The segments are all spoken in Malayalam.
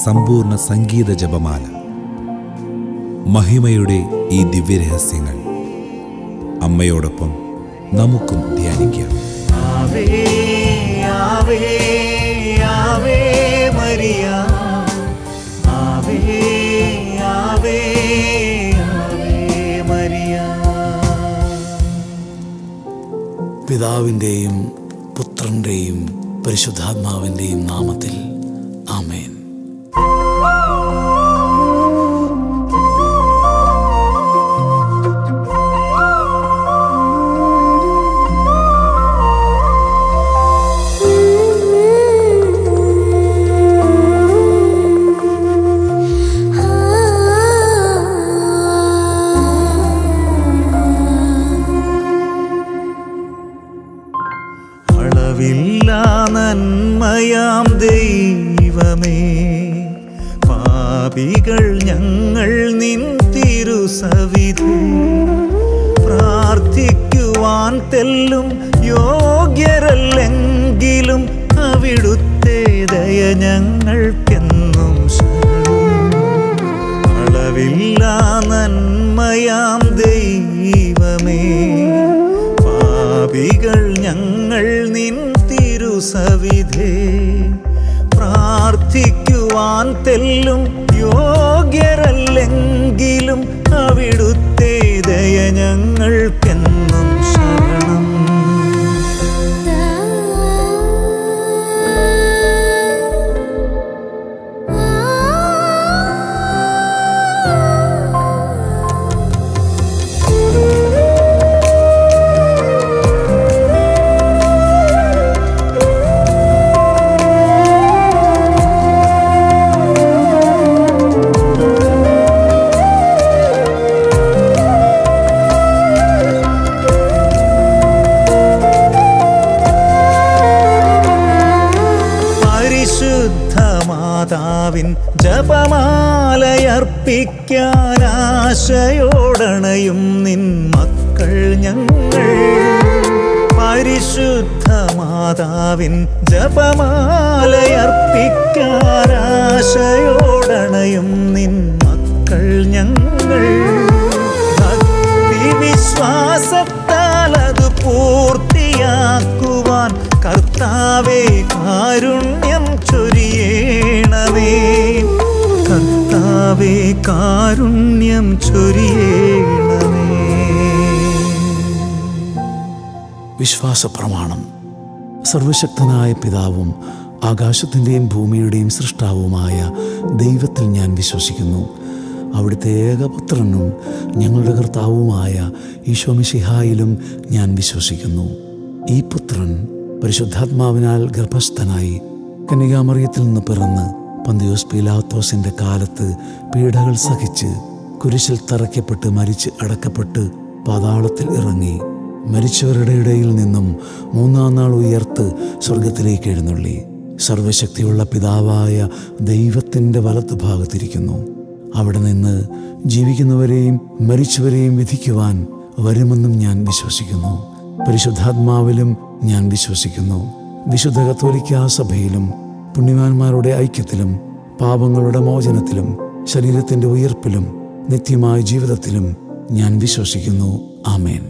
സമ്പൂർണ്ണ സംഗീത ജപമാല മഹിമയുടെ ഈ ദിവ്യരഹസ്യങ്ങൾ അമ്മയോടൊപ്പം നമുക്കും ധ്യാനിക്കാം ആവേ Ave Ave Maria Ave Ave Ave Maria പിതാവിൻ്റെയും പുത്രൻ്റെയും പരിശുദ്ധാത്മാവിൻ്റെയും നാമത്തിൽ ആമേൻ അളവില്ലാ നന്മയാം ദൈവമേ പാപികൾ ഞങ്ങൾ നിൻ തിരുസവിധി പ്രാർത്ഥിക്കുവാൻ തെല്ലും യോഗ്യരല്ലെങ്കിലും അവിടുത്തെ ദയ ഞങ്ങൾക്കെന്നും ശരണം അളവില്ലാ നന്മയാം ദൈവമേ പാപികൾ ഞങ്ങൾ നിൻ തിരുസവിധേ പ്രാർത്ഥിക്കുവാൻ തെല്ലും യോഗ്യരല്ലെങ്കിലും അവിടുത്തെ ദയ ഞങ്ങൾക്കെന്നും ശരണം പരിശുദ്ധ മാതാവിൻ ജപമാലയർപ്പിക്കാൻ ആശയോടണയും നിൻ മക്കൾ ഞങ്ങൾ പരിശുദ്ധ മാതാവിൻ ജപമാലയർപ്പിക്കാൻ ആശയോടണയും നിൻ മക്കൾ ഞങ്ങൾ ഭക്തി വിശ്വാസത്താൽ അത് പൂർത്തിയാക്കുവാൻ കർത്താവേ കാരുണ്യം ചൊരിയേണമേ കർത്താവേ കാരുണ്യം ചൊരിയേണമേ വിശ്വാസ പ്രമാണം സർവശക്തനായ പിതാവും ആകാശത്തിൻ്റെയും ഭൂമിയുടെയും സൃഷ്ടാവുമായ ദൈവത്തിൽ ഞാൻ വിശ്വസിക്കുന്നു അവിടുത്തെ ഏകപുത്രനും ഞങ്ങളുടെ കർത്താവുമായ ഈശോമിഷിഹായിലും ഞാൻ വിശ്വസിക്കുന്നു ഈ പുത്രൻ പരിശുദ്ധാത്മാവിനാൽ ഗർഭസ്ഥനായി കന്യകാമറിയത്തിൽ നിന്ന് പിറന്ന് പന്തിയോസ് പീലാത്തോസിന്റെ കാലത്ത് പീഡകൾ സഹിച്ച് കുരിശിൽ തറയ്ക്കപ്പെട്ട് മരിച്ച് അടക്കപ്പെട്ട് പാതാളത്തിൽ ഇറങ്ങി മരിച്ചവരുടെ ഇടയിൽ നിന്നും മൂന്നാം നാൾ ഉയർത്ത് സ്വർഗത്തിലേക്ക് എഴുന്നള്ളി സർവശക്തിയുള്ള പിതാവായ ദൈവത്തിൻ്റെ വലത്തുഭാഗത്തിരിക്കുന്നു അവിടെ നിന്ന് ജീവിക്കുന്നവരെയും മരിച്ചവരെയും വിധിക്കുവാൻ വരുമെന്നും ഞാൻ വിശ്വസിക്കുന്നു പരിശുദ്ധാത്മാവിലും ഞാൻ വിശ്വസിക്കുന്നു വിശുദ്ധ കത്തോലിക്കാ സഭയിലും പുണ്യവാന്മാരുടെ ഐക്യത്തിലും പാപങ്ങളുടെ മോചനത്തിലും ശരീരത്തിൻ്റെ ഉയർപ്പിലും നിത്യമായ ജീവിതത്തിലും ഞാൻ വിശ്വസിക്കുന്നു ആമേൻ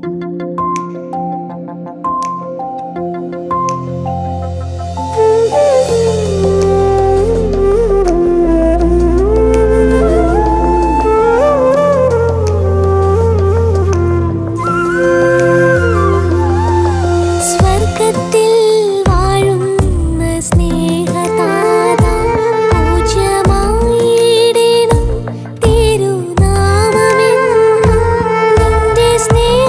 സ്വർഗത്തിൽ വാഴുന്ന സ്നേഹതാത പൂജ്യമായിടേണം തിരുനാമമെന്നും നിന്റെ സ്നേഹ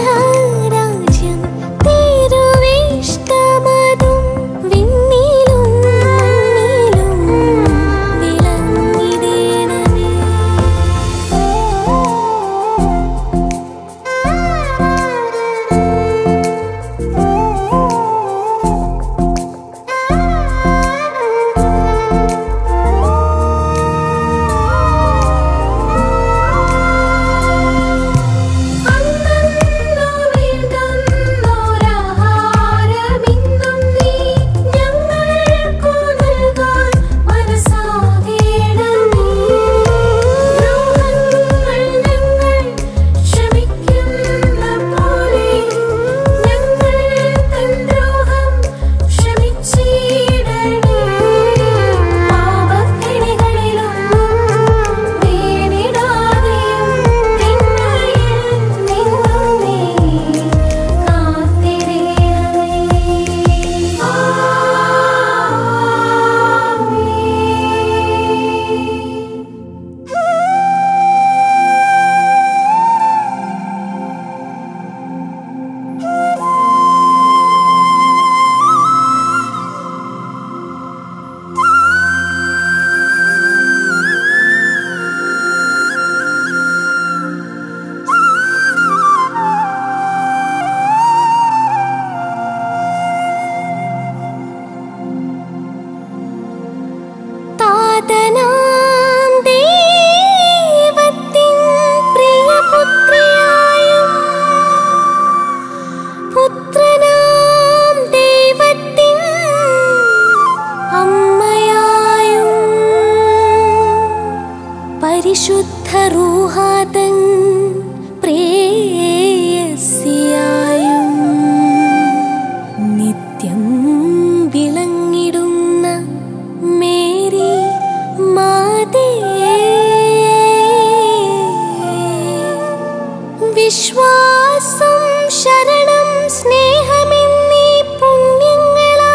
വിശ്വാസം ശരണം സ്നേഹമെന്നീ പുണ്യങ്ങളാ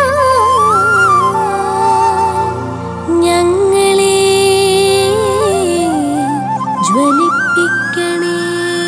ഞങ്ങളെ ജ്വലിപ്പിക്കണേ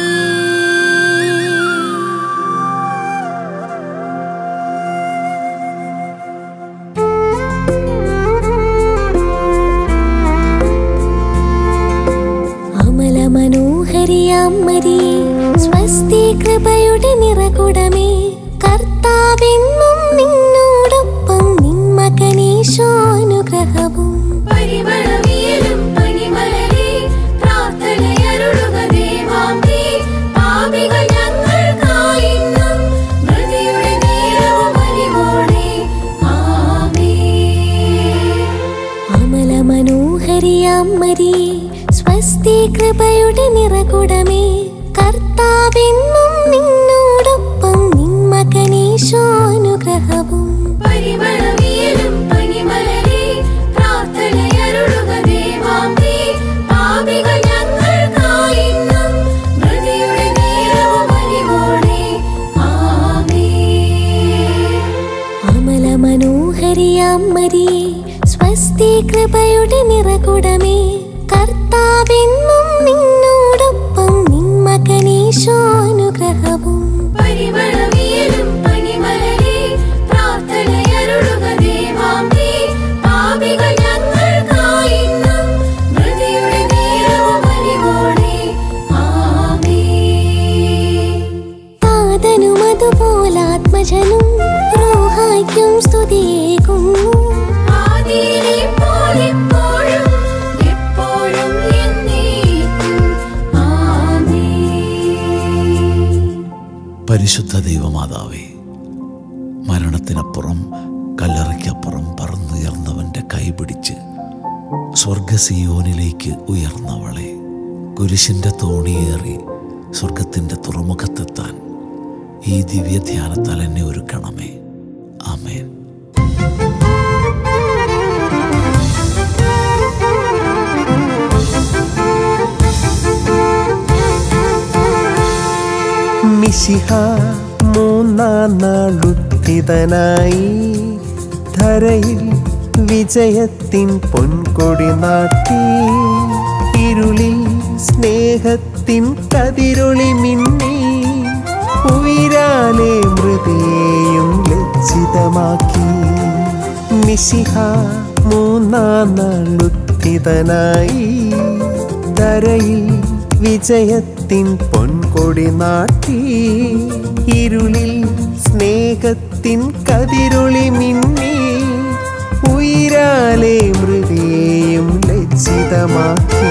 അമല മനോഹരിയമ്മരി സ്വസ്തി കൃപയുടെ നിറകുടമേ കർത്താവെന്നും നിന്നോടൊപ്പം നിൻ മകനീശോനുഗ്രഹവും പരിമളവിയലും പനിമലരെ പ്രാർത്ഥനയരുളുക ദേവാംബേ. പാപികൾ ഞങ്ങൾക്കായിന്നും മൃതിയുടെ നേരവും അലിവോടെ. ആമേൻ. അമല മനോഹരിയമ്മരി സ്വസ്തി കൃപയുടെ നിറകുടമേ കർത്താവെന്നും നിന്നോടൊപ്പം നിൻ മകനീശോനുഗ്രഹവും പരിമളവിയലും പനിമലരെ പ്രാർത്ഥനയരുളുക ദേവാംബേ. പാപികൾ ഞങ്ങൾക്കായിന്നും മൃതിയുടെ നേരവും അലിവോടെ. ആമേൻ. അമല മനോഹരിയമ്മരി സ്വസ്തി കൃപയുടെ നിറകുടമേ കർത്താവെന്നും നിന്നോടൊപ്പം നിൻ മകനീശോനുഗ്രഹവും പരിമളവിയലും പനിമലരെ പ്രാർത്ഥനയരുളുക ദേവാംബേ. പാപികൾ ഞങ്ങൾക്കായിന്നും മൃതിയുടെ നേരവും അലിവോടെ. ആമേൻ. താതനും അതുപോലാത്മജനും റോഹായ്ക്കും സ്തുതിയേകുന്നു ആദിയിലെ പോലെപ്പോഴും എപ്പോഴും എന്നേക്കും. ആമേൻ. പരിശുദ്ധ ദൈവമാതാവേ മരണത്തിനപ്പുറം കല്ലറയ്ക്കപ്പുറം പറന്നുയർന്നവൻ്റെ കൈപിടിച്ച് സ്വർഗസിയോനിലേക്ക് ഉയർന്നവളെ കുരിശിൻ്റെ തോണിയേറി സ്വർഗത്തിൻ്റെ തുറമുഖത്തെത്താൻ ഈ ദിവ്യധ്യാനത്താൽ എന്നെ ഒരുക്കണമേ ആമേൻ മിശിഹ മൂന്നാം നാളുത്തിതനായി ധരയിൽ വിജയത്തിൻ പൊൻകൊടി നാട്ടി ഇരുളിൽ സ്നേഹത്തിൻ കതിരൊളി മിന്നി ഉയരാലെ മൃതിയെയും ലജ്ജിതമാക്കി മിശിഹ മൂന്നാം നാളുത്തിതനായി ധരയിൽ വിജയത്തിൻ പൊൻകൊടി നാട്ടി ഇരുളിൽ സ്നേഹത്തിൻ കതിരൊളി മിന്നി ഉയരാലെ മൃതിയെയും ലജ്ജിതമാക്കി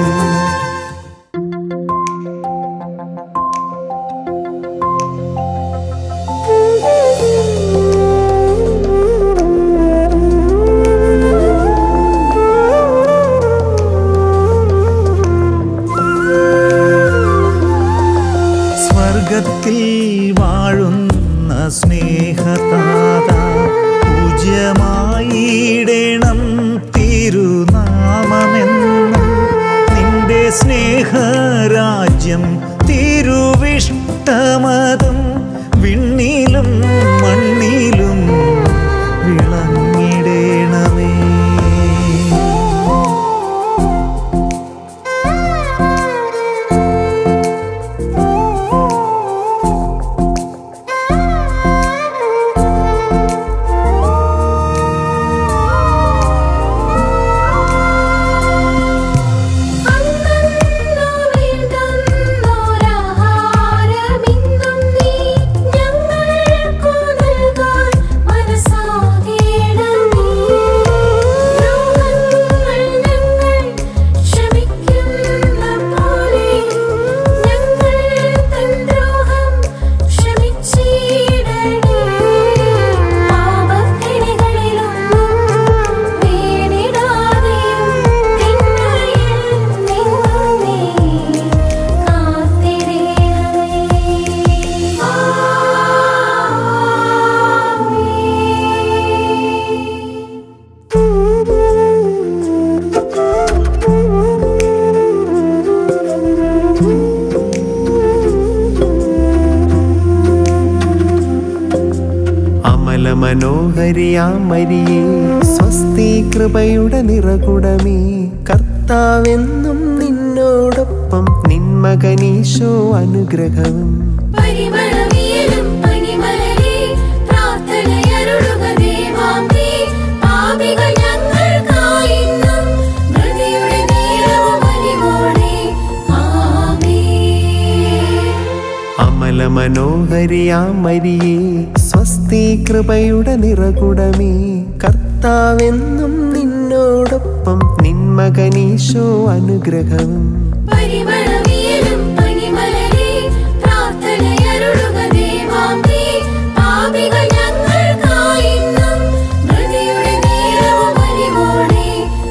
സ്വർഗത്തിൽ വാഴുന്ന സ്നേഹതാത പൂജ്യമായിടണം തിരുനാമമെന്നും നിന്റെ സ്നേഹരാജ്യം തിരുവിഷ്ടമതും വിണ്ണിലും മണ്ണിലും വിളങ്ങിടേണമേ അന്നന്നു വേണ്ടുന്നോരാഹാരമിന്നും നീ ഞങ്ങൾ മനോഹരിയാം മരിയേ സ്വസ്തി കൃപയുടെ നിറകുടമേ കർത്താവെന്നും നിന്നോടൊപ്പം നിന്മകനീശോ അനുഗ്രഹവും പരിമളവിയലും പനിമലരെ പ്രാർത്ഥനയരുളുക ദേവാംബേ. പാപികൾ ഞങ്ങൾക്കായിന്നും മൃതിയുടെ നേരവും അലിവോടെ. ആമേൻ. അമല മനോഹരിയാം മരിയേ സ്വസ്തി കൃപയുടെ നിറകുടമേ കർത്താവെന്നും നിന്നോടൊപ്പം നിന്മകനീശോ അനുഗ്രഹവും പരിമളവിയലും പനിമലരെ പ്രാർത്ഥനയരുളുക ദേവാംബേ. പാപികൾ ഞങ്ങൾക്കായിന്നും മൃതിയുടെ നേരവും അലിവോടെ.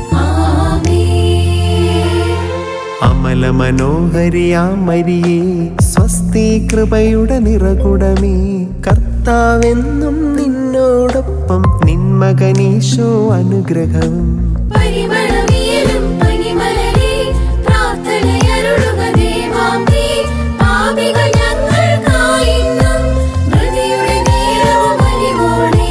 ആമേൻ. അമല മനോഹരിയാം മരിയേ സ്വസ്തി കൃപയുടെ നിറകുടമേ കർത്താവെന്നും നിന്നോടൊപ്പം നിന്മകനീശോ അനുഗ്രഹവും പരിമളവിയലും പനിമലരെ പ്രാർത്ഥനയരുളുക ദേവാംബേ. പാപികൾ ഞങ്ങൾക്കായിന്നും മൃതിയുടെ നേരവും അലിവോടെ.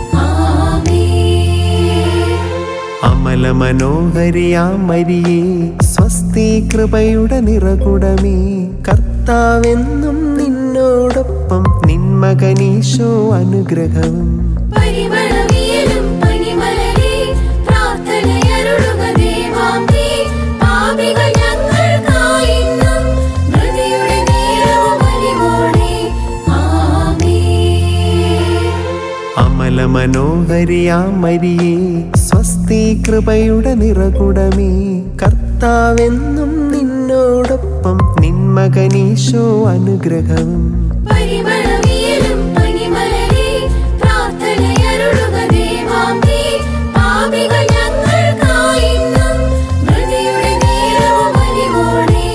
ആമേൻ. അമല മനോഹരിയാം മരിയേ സ്വസ്തി കൃപയുടെ നിറകുടമേ കർത്താവെന്നും നിന്നോടൊപ്പം നിന്മകനീശോ അനുഗ്രഹവും പരിമളവിയലും പനിമലരെ പ്രാർത്ഥനയരുളുക ദേവാംബേ. പാപികൾ ഞങ്ങൾക്കായിന്നും മൃതിയുടെ നേരവും അലിവോടെ. ആമേൻ. അമല മനോഹരിയാം മരിയേ സ്വസ്തി കൃപയുടെ നിറകുടമേ കർത്താവെന്നും നിന്നോടൊപ്പം നിന്മകനീശോ അനുഗ്രഹവും പരിമളവിയലും പനിമലരെ പ്രാർത്ഥനയരുളുക ദേവാംബേ. പാപികൾ ഞങ്ങൾക്കായിന്നും മൃതിയുടെ നേരവും അലിവോടെ.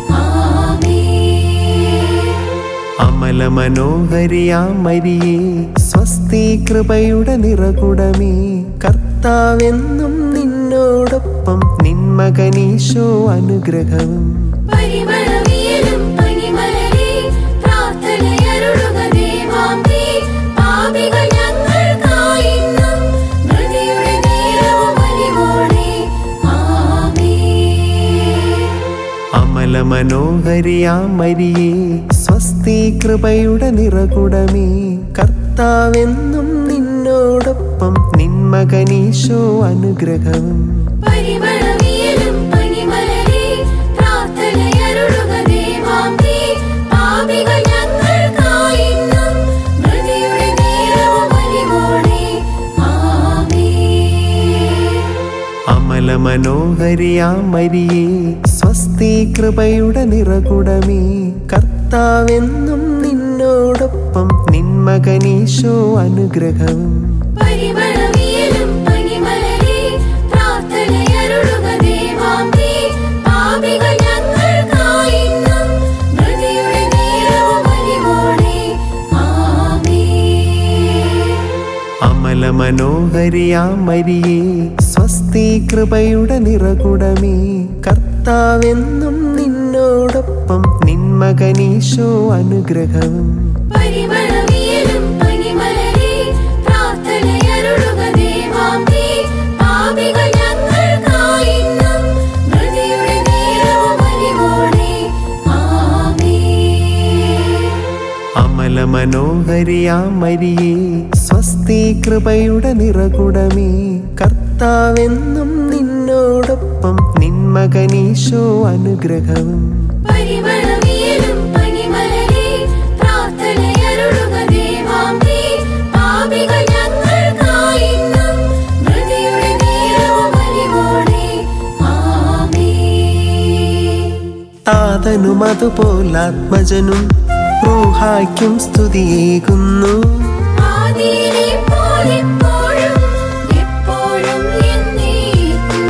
ആമേൻ. അമല മനോഹരിയാം മരിയേ സ്വസ്തി കൃപയുടെ നിറകുടമേ കർത്താവെന്നും നിന്നോടൊപ്പം നിന്മകനീശോ അനുഗ്രഹവും പരിമളവിയലും പനിമലരെ പ്രാർത്ഥനയരുളുക ദേവാംബേ. പാപികൾ ഞങ്ങൾക്കായിന്നും മൃതിയുടെ നേരവും അലിവോടെ. ആമേൻ. അമല മനോഹരിയാം മരിയേ സ്വസ്തി കൃപയുടെ നിറകുടമേ കർത്താവെന്നും നിന്നോടൊപ്പം നിന്മകനീശോ അനുഗ്രഹവും പരിമളവിയലും പനിമലരെ പ്രാർത്ഥനയരുളുക ദേവാംബേ. പാപികൾ ഞങ്ങൾക്കായിന്നും മൃതിയുടെ നേരവും അലിവോടെ. ആമേൻ. അമല മനോഹരിയാം മരിയേ സ്വസ്തി കൃപയുടെ നിറകുടമേ കർത്താവെന്നും നിന്നോടൊപ്പം നിന്മകനീശോ അനുഗ്രഹവും പരിമളവിയലും പനിമലരെ പ്രാർത്ഥനയരുളുക ദേവാംബേ. പാപികൾ ഞങ്ങൾക്കായിന്നും മൃതിയുടെ നേരവും അലിവോടെ. ആമേൻ. അമല മനോഹരിയാം മരിയേ സ്വസ്തി കൃപയുടെ നിറകുടമേ കർത്താവെന്നും നിന്നോടൊപ്പം നിന്മകനീശോ അനുഗ്രഹവും പരിമളവിയലും പനിമലരെ പ്രാർത്ഥനയരുളുക ദേവാംബേ. പാപികൾ ഞങ്ങൾക്കായിന്നും മൃതിയുടെ നേരവും അലിവോടെ. ആമേൻ. അമല മനോഹരിയാം മരിയേ സ്വസ്തി കൃപയുടെ നിറകുടമേ കർത്താവെന്നും നിന്നോടൊപ്പം നിന്മകനീശോ അനുഗ്രഹവും പരിമളവിയലും പനിമലരെ പ്രാർത്ഥനയരുളുക ദേവാംബേ. പാപികൾ ഞങ്ങൾക്കായിന്നും മൃതിയുടെ നേരവും അലിവോടെ. ആമേൻ. താതനും അതുപോലാത്മജനും റൂഹായ്ക്കും സ്തുതിയേകുന്നു ആദിയിലെ പോലെപ്പോഴും എപ്പോഴും എന്നേക്കും.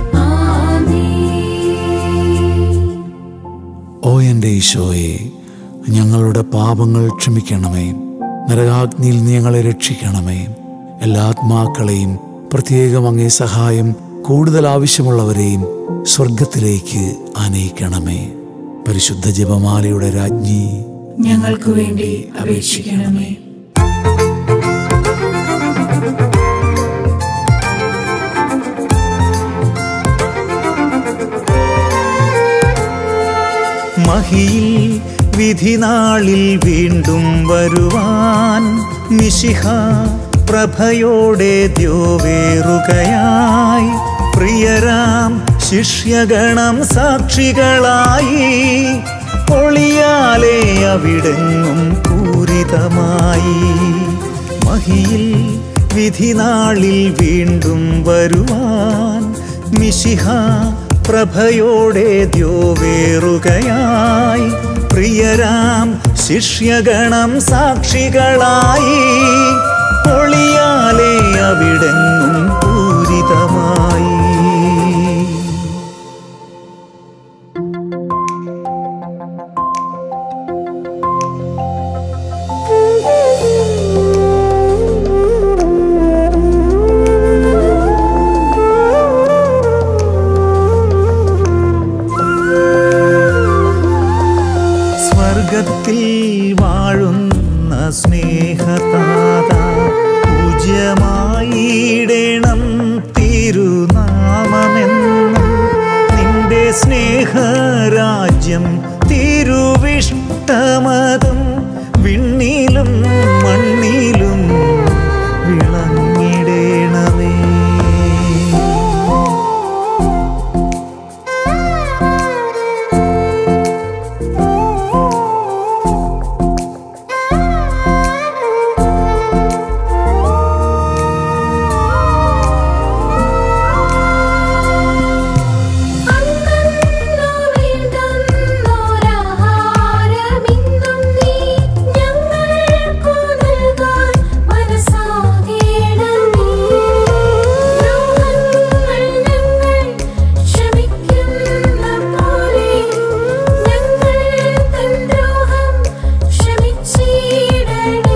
ആമേൻ. ഓ എൻ്റെ ഈശോയെ ഞങ്ങളുടെ പാപങ്ങൾ ക്ഷമിക്കണമേ നരകാഗ്നിയിൽ നീ ഞങ്ങളെ രക്ഷിക്കണമേ എല്ലാ ആത്മാക്കളെയും പ്രത്യേകം അങ്ങേ സഹായം കൂടുതൽ ആവശ്യമുള്ളവരെയും സ്വർഗത്തിലേക്ക് ആനയിക്കണമേ പരിശുദ്ധ ജപമാലയുടെ രാജ്ഞി ഞങ്ങൾക്ക് വേണ്ടി അപേക്ഷിക്കണമേ മഹിയിൽ വിധിനാളിൽ വീണ്ടും വരുവാൻ മിശിഹ പ്രഭയോടെ ദ്യോവേറുകയായി പ്രിയരാം ശിഷ്യഗണം സാക്ഷികളായി ഒളിയാലെ അവിടെങ്ങും പൂരിതമായി മഹിയിൽ വിധിനാളിൽ വീണ്ടും വരുവാൻ മിശിഹ പ്രഭയോടെ ദ്യോവേറുകയായി പ്രിയരാം ശിഷ്യഗണം സാക്ഷികളായി ഒളിയാലെ അവിടെങ്ങും പൂരിതമായി സ്വർഗത്തിൽ വാഴുന്ന സ്നേഹതാത പൂജ്യമായിടണം തിരുനാമമെന്നും നിന്റെ സ്നേഹരാജ്യം തിരുവിഷ്ടമതും വിണ്ണിലും മണ്ണിലും വിളങ്ങിടേണമേ അന്നോരാഹാരമിന്നും നീ ഞങ്ങൾക്കു നൽകാൻ മനസ്സാകേണമേ ദ്രോഹങ്ങൾ ഞങ്ങൾ ക്ഷമിക്കുന്ന പോലെ ഞങ്ങൾ തൻ ദ്രോഹം ക്ഷമിച്ചിടണേ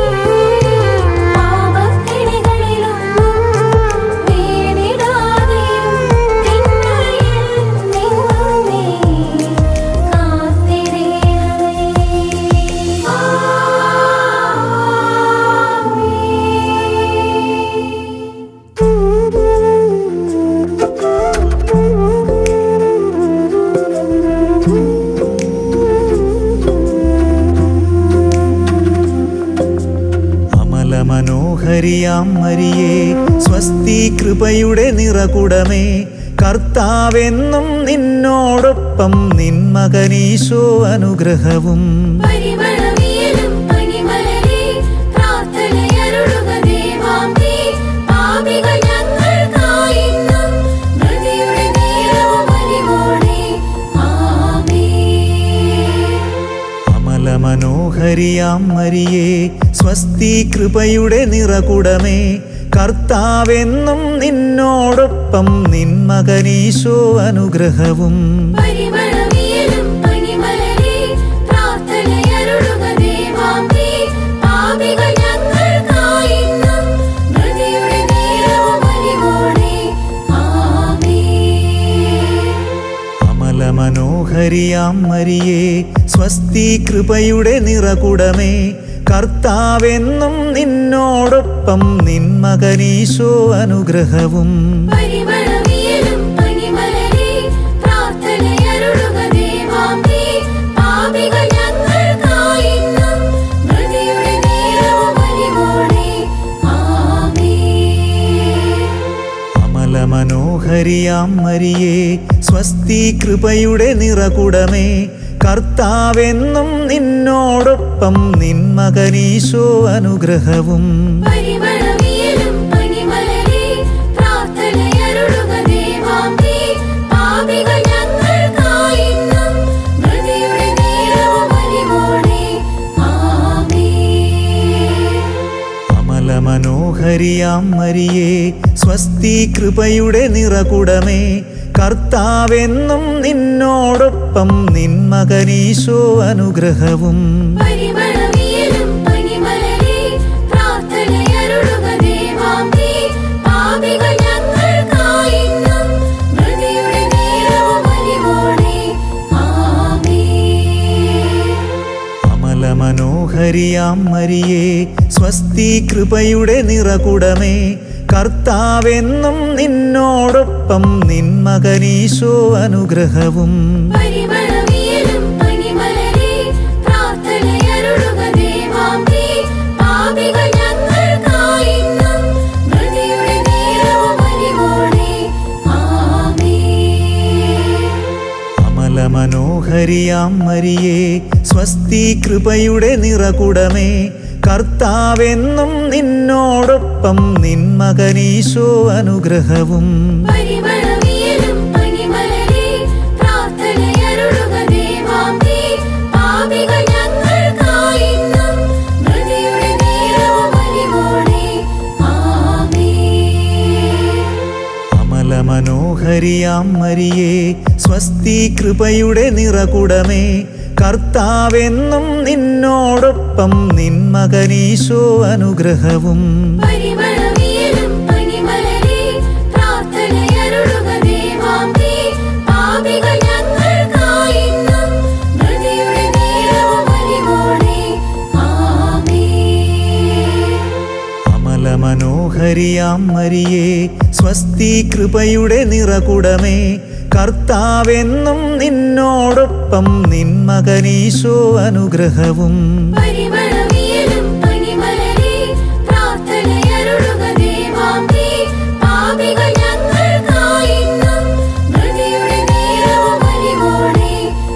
പാപക്കിണികളിലൊന്നും വീണിടാതെയും തിന്മയിൽ നിന്നും നീ അമല മനോഹരിയാം മരിയേ സ്വസ്തി കൃപയുടെ നിറകുടമേ കർത്താവെന്നും നിന്നോടൊപ്പം നിൻ മകനീശോ അനുഗ്രഹവും പരിമളവിയലും പനിമലരെ പ്രാർത്ഥനയരുളുക ദേവാംബേ പാപികൾ ഞങ്ങൾക്കായിന്നും മൃതിയുടെ നേരവും അലിവോടെ ആമേൻ അമല മനോഹരിയാം മരിയേ സ്വസ്തി കൃപയുടെ നിറകുടമേ കർത്താവെന്നും നിന്നോടൊപ്പം നിൻ മകനീശോ അനുഗ്രഹവും പരിമളവിയലും പനിമലരെ പ്രാർത്ഥനയരുളുക ദേവാംബേ പാപികൾ ഞങ്ങൾക്കായിന്നും മൃതിയുടെ നേരവും അലിവോടെ ആമേൻ അമല മനോഹരിയാം മരിയേ സ്വസ്തി കൃപയുടെ നിറകുടമേ കർത്താവെന്നും നിന്നോടൊപ്പം നിൻ മകനീശോ അനുഗ്രഹവും പരിമളവിയലും പനിമലരെ പ്രാർത്ഥനയരുളുക ദേവാംബേ പാപികൾ ഞങ്ങൾക്കായിന്നും മൃതിയുടെ നേരവും അലിവോടെ ആമേൻ അമല മനോഹരിയാം മരിയേ സ്വസ്തി കൃപയുടെ നിറകുടമേ കർത്താവെന്നും നിന്നോടൊപ്പം നിൻ മകനീശോ അനുഗ്രഹവും പരിമളവിയലും പനിമലരെ പ്രാർത്ഥനയരുളുക ദേവാംബേ പാപികൾ ഞങ്ങൾക്കായിന്നും മൃതിയുടെ നേരവും അലിവോടെ ആമേൻ അമല മനോഹരിയാം മരിയേ സ്വസ്തി കൃപയുടെ നിറകുടമേ കർത്താവെന്നും നിന്നോടൊപ്പം നിൻ മകനീശോ അനുഗ്രഹവും പരിമളവിയലും പനിമലരെ പ്രാർത്ഥനയരുളുക ദേവാംബേ പാപികൾ ഞങ്ങൾക്കായിന്നും മൃതിയുടെ നേരവും അലിവോടെ ആമേൻ അമല മനോഹരിയാം മരിയേ സ്വസ്തി കൃപയുടെ നിറകുടമേ കർത്താവെന്നും നിന്നോടൊപ്പം നിൻ മകനീശോ അനുഗ്രഹവും പരിമളവിയലും പനിമലരെ മനോഹരിയാം മരിയേ സ്വസ്തി കൃപയുടെ നിറകുടമേ കർത്താവെന്നും നിന്നോടൊപ്പം നിൻ മകനീശോ അനുഗ്രഹവും പരിമളവിയലും പനിമലരെ പ്രാർത്ഥനയരുളുക ദേവാംബേ. പാപികൾ ഞങ്ങൾക്കായിന്നും മൃതിയുടെ നേരവും അലിവോടെ. ആമേൻ. അമല മനോഹരിയാം മരിയേ സ്വസ്തി കൃപയുടെ നിറകുടമേ കർത്താവെന്നും നിന്നോടൊപ്പം നിൻ മകനീശോ അനുഗ്രഹവും പരിമളവിയലും പനിമലരെ പ്രാർത്ഥനയരുളുക ദേവാംബേ. പാപികൾ ഞങ്ങൾക്കായിന്നും മൃതിയുടെ നേരവും അലിവോടെ. ആമേൻ. അമല മനോഹരിയാം മരിയേ സ്വസ്തി കൃപയുടെ നിറകുടമേ കർത്താവെന്നും നിന്നോടൊപ്പം നിൻ മകനീശോ അനുഗ്രഹവും പരിമളവിയലും പനിമലരെ പ്രാർത്ഥനയരുളുക ദേവാംബേ. പാപികൾ ഞങ്ങൾക്കായിന്നും മൃതിയുടെ നേരവും അലിവോടെ.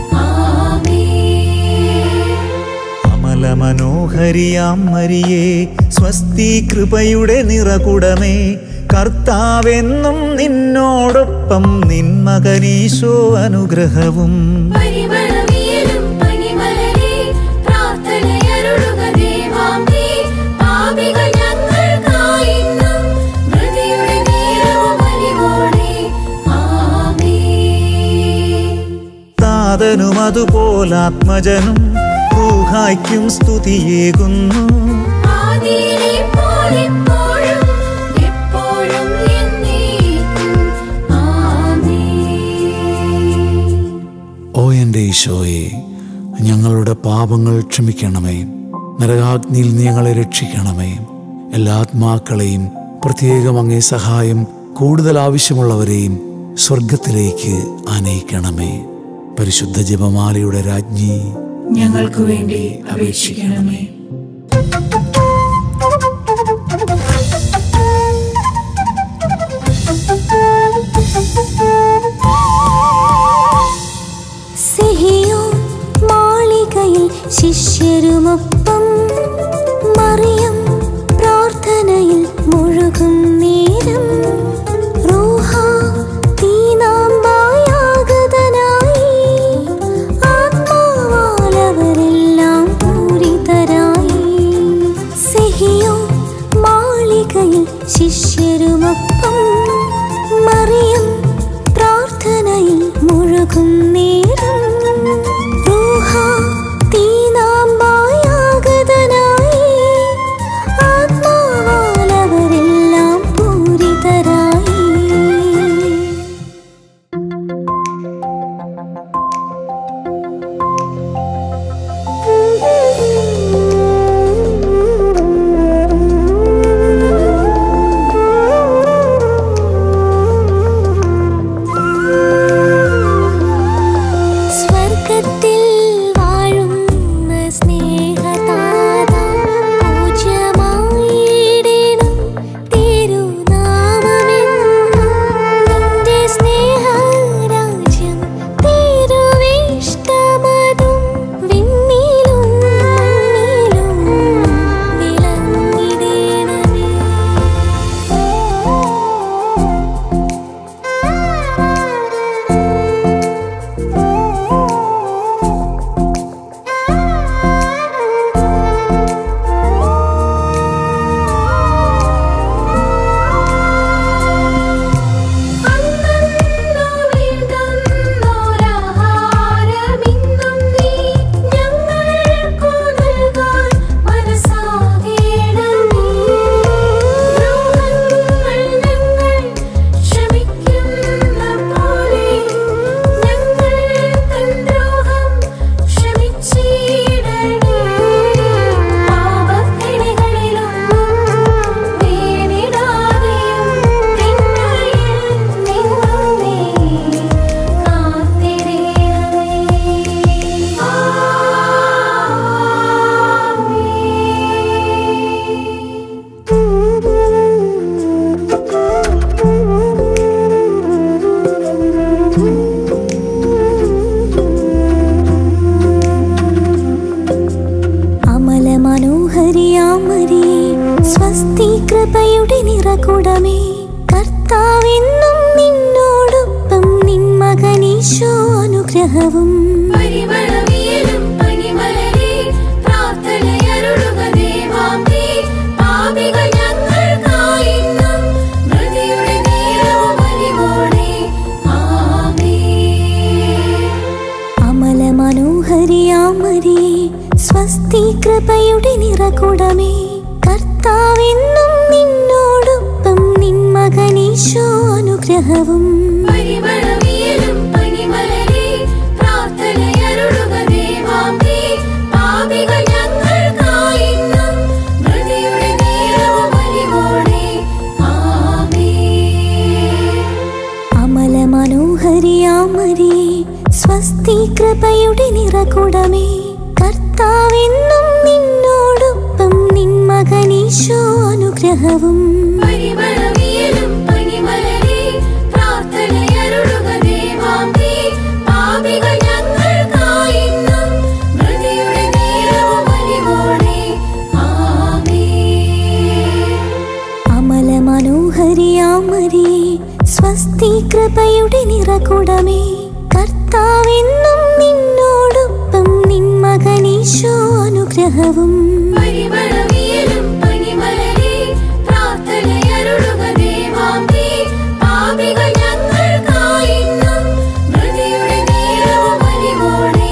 ആമേൻ. അമല മനോഹരിയാം മരിയേ സ്വസ്തി കൃപയുടെ നിറകുടമേ കർത്താവെന്നും നിന്നോടൊപ്പം നിൻ മകനീശോ അനുഗ്രഹവും പരിമളവിയലും പനിമലരെ പ്രാർത്ഥനയരുളുക ദേവാംബേ. പാപികൾ ഞങ്ങൾക്കായിന്നും മൃതിയുടെ നേരവും അലിവോടെ. ആമേൻ. താതനും അതുപോലാത്മജനും റൂഹായ്ക്കും സ്തുതിയേകുന്നു ആദിയിലെ പോലെപ്പോഴും എപ്പോഴും എന്നേക്കും. ആമേൻ. ഓ എൻ്റെ ഈശോയെ ഞങ്ങളുടെ പാപങ്ങൾ ക്ഷമിക്കണമേ നരകാഗ്നിയിൽ നീ ഞങ്ങളെ രക്ഷിക്കണമേ എല്ലാ ആത്മാക്കളെയും പ്രത്യേകം അങ്ങേ സഹായം കൂടുതൽ ആവശ്യമുള്ളവരെയും സ്വർഗത്തിലേക്ക് ആനയിക്കണമേ പരിശുദ്ധ ജപമാലയുടെ രാജ്ഞി ഞങ്ങൾക്ക് വേണ്ടി അപേക്ഷിക്കണമേ സിഹിയോ മാളികയിൽ ശിഷ്യരുമൊപ്പം മറിയം പ്രാർത്ഥനയിൽ മുഴുകും നേരം റൂഹ തീനാമ്പായാഗതനായി ആത്മാവാലവരെല്ലാം പൂരിതരായി സിഹിയോ മാളികയിൽ ശിഷ്യരുമൊപ്പം മറിയം പ്രാർത്ഥനയിൽ മുഴുകും നേരം റൂഹ തീനാമ്പായാഗതനായി ആത്മാവാലവരെല്ലാം പൂരിതരായി നിറകുടമേ കർത്താവെന്നും നിന്നോടൊപ്പം നിൻ മകനീശോ അനുഗ്രഹവും പരിമളവിയലും പനിമലരെ പ്രാർത്ഥനയരുളുക ദേവാംബേ. പാപികൾ ഞങ്ങൾക്കായിന്നും മൃതിയുടെ നേരവും അലിവോടെ. ആമേൻ. അമല മനോഹരിയാമരിയെ സ്വസ്തി കൃപയുടെ നിറകുടമേ കർത്താവെന്നും നിന്നോടൊപ്പം നിൻ മകനീശോ അനുഗ്രഹവും പരിമളവിയലും പനിമലരെ പ്രാർത്ഥനയരുളുക ദേവാംബേ. പാപികൾ ഞങ്ങൾക്കായിന്നും മൃതിയുടെ നേരവും അലിവോടെ. ആമേൻ. അമല മനോഹരിയാമരിയെ സ്വസ്തി കൃപയുടെ നിറകുടമേ കർത്താവെന്നും നിന്നോടൊപ്പം നിൻ മകനീശോ അനുഗ്രഹവും പരിമളവിയലും പനിമലരെ പ്രാർത്ഥനയരുളുക ദേവാംബേ. പാപികൾ ഞങ്ങൾക്കായിന്നും മൃതിയുടെ നേരവും അലിവോടെ. ആമേൻ. അമല മനോഹരിയാമരിയെ സ്വസ്തി കൃപയുടെ നിറകുടമേ കർത്താവെന്നും നിന്നോടൊപ്പം നിൻ മകനീശോ അനുഗ്രഹവും പരിമളവിയലും പനിമലരെ പ്രാർത്ഥനയരുളുക ദേവാംബേ. പാപികൾ ഞങ്ങൾക്കായിന്നും മൃതിയുടെ നേരവും അലിവോടെ.